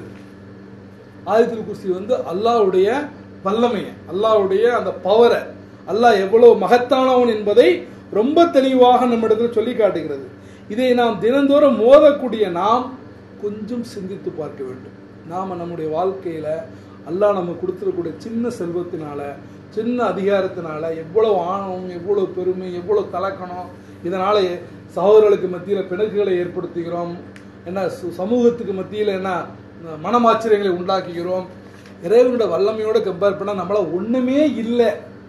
S1: ஆயத்துல் குர்சி வந்து அல்லாஹ்வுடைய வல்லமையை அல்லாஹ்வுடைய அந்த பவரை அல்லாஹ் எவ்வளவு மகத்தானவன் என்பதை ரொம்ப தெளிவாக நம்மிடத்தில் சொல்லி காட்டுகிறது இதை நாம் தினந்தோறும் மோதக்கூடிய நாம் கொஞ்சம் சிந்தித்து பார்க்க வேண்டும் நாம நம்முடைய வாழ்க்கையில அல்லாஹ் நம்ம கொடுத்துருக்கூடிய சின்ன செல்வத்தினால சின்ன அதிகாரத்தினால எவ்வளவு ஆணவம் எவ்வளவு பெருமை எவ்வளவு கலக்கணம் இதனால சகோதரர்களுக்கு மத்தியில பிணக்குகளை ஏற்படுத்துகிறோம் என்ன சு- சமூகத்துக்கு மத்தியில என்ன மனமாச்சரியங்களை உண்டாக்குகிறோம் இறைவனோட வல்லமையோட கம்பேர் பண்ணா நம்மள ஒண்ணுமே இல்லை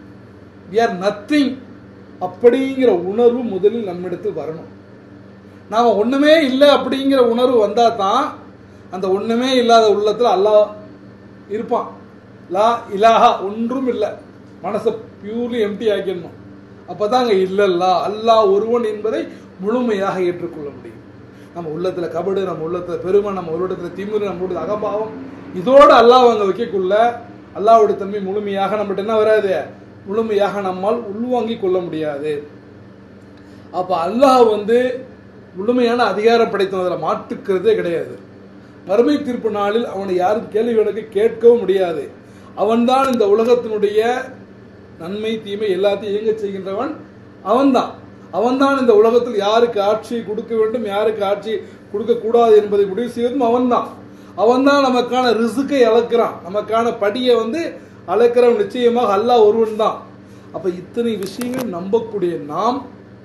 S1: we are நத்திங் அப்படிங்கிற உணர்வு முதலில் நம்மிடத்தில் வரணும் நாம ஒண்ணுமே இல்லை அப்படிங்கிற உணர்வு வந்தா தான் அந்த ஒண்ணுமே இல்லாத உள்ளத்துல அல்லாஹ் இருப்பான் லா இலாஹா ஒன்றும் இல்லை மனசை பியூர்லி எம்டி ஆக்கிடணும் அப்பதாங்க இல்லல்லா அல்லாஹ் ஒருவன் என்பதை முழுமையாக ஏற்றுக்கொள்ள முடியும் நம்ம உள்ளத்துல கபடு நம்ம உள்ளத்துல பெருமை நம்ம உள்ளத்துல திமிரு நம்ம உள்ளத்துல அகபாவம் இதோட அல்லாஹ் அங்க வைக்கக்குள்ள அல்லாஹ்வுடைய தன்மை முழுமையாக நம்மகிட்ட என்ன வராது முழுமையாக நம்மால் உள்வாங்கிக் கொள்ள முடியாது அப்ப அல்லாஹ் வந்து முழுமையான அதிகாரம் படைத்ததில் மாற்றுக்கிறதே கிடையாது மறுமை தீர்ப்பு நாளில் அவனை யாரும் கேள்வி கணக்கு கேட்கவும் முடியாது அவன்தான் இந்த உலகத்தினுடைய நன்மை தீமை எல்லாத்தையும் இயங்க செய்கின்றவன் அவன்தான் அவன்தான் இந்த உலகத்தில் யாருக்கு ஆட்சி கொடுக்க வேண்டும் யாருக்கு ஆட்சி கொடுக்க கூடாது என்பதை முடிவு செய்வதும் அவன்தான் அவன்தான் நமக்கான ரிசுக்கை அளக்கிறான் நமக்கான படியை வந்து அளக்கிறவன் நிச்சயமாக அல்லாஹ் ஒருவன் தான் அப்ப இத்தனை விஷயங்கள் நம்பக்கூடிய நாம்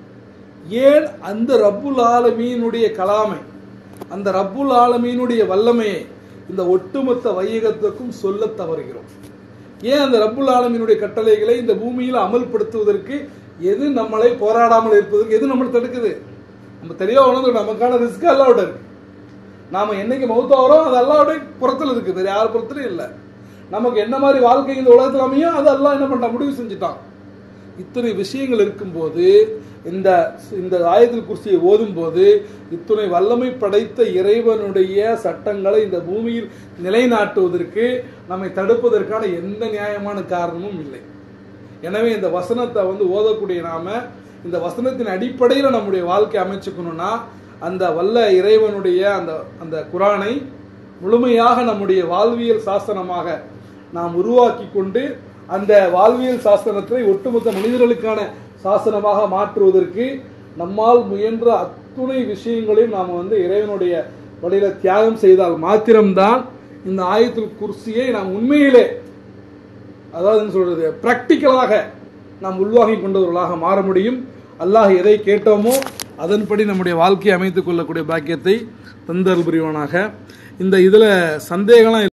S1: ஏன் அந்த ரப்புல் ஆலமீனுடைய கலாமை அந்த ரப்புல் ஆலமீனுடைய வல்லமையை இந்த ஒட்டுமொத்த வையகத்துக்கும் சொல்ல தவறுகிறோம் ஏன் அந்த ரப்புல் ஆலமீனுடைய கட்டளைகளை இந்த பூமியில் அமல்படுத்துவதற்கு எது நம்மளை போராடாமல் இருப்பதற்கு எது நம்மளை தடுக்குது நம்ம தெளிவா உணர்ந்து நமக்கான ரிஸ்க் அல்லாவோட இருக்கு நாம என்னைக்கு மௌத்தாகிறோம் அது அல்லாவுடைய புறத்தில் இருக்கு வேற யார் புறத்திலும் இல்லை நமக்கு என்ன மாதிரி வாழ்க்கை இந்த உலகத்தில் அமையும் அது அல்லாஹ் என்ன பண்ண முடிவு செஞ்சுட்டான் இத்தனை விஷயங்கள் இருக்கும்போது இந்த இந்த ஆயத்தில் குர்சியை ஓதும் போது இத்துணை வல்லமை படைத்த இறைவனுடைய சட்டங்களை இந்த பூமியில் நிலைநாட்டுவதற்கு நம்மை தடுப்பதற்கான எந்த நியாயமான காரணமும் இல்லை எனவே இந்த வசனத்தை வந்து ஓதக்கூடிய நாம இந்த வசனத்தின் அடிப்படையில் நம்முடைய வாழ்க்கை அமைச்சுக்கணும்னா அந்த வல்ல இறைவனுடைய அந்த அந்த குரானை முழுமையாக நம்முடைய வாழ்வியல் சாசனமாக நாம் உருவாக்கி கொண்டு அந்த வாழ்வியல் சாசனத்தை ஒட்டுமொத்த மனிதர்களுக்கான சாசனமாக மாற்றுவதற்கு நம்மால் முயன்ற அத்துணை விஷயங்களையும் நாம் வந்து இறைவனுடைய வழியில தியாகம் செய்தால் மாத்திரம்தான் இந்த ஆயத்துல் குர்சியை நாம் உண்மையிலே அதாவது என்ன சொல்றது பிராக்டிக்கலாக நாம் உள்வாங்கி கொண்டவர்களாக மாற முடியும் அல்லாஹ் எதை கேட்டோமோ அதன்படி நம்முடைய வாழ்க்கையை அமைத்துக் கொள்ளக்கூடிய பாக்கியத்தை தந்தல் புரிவானாக இந்த இதுல சந்தேகம்லாம்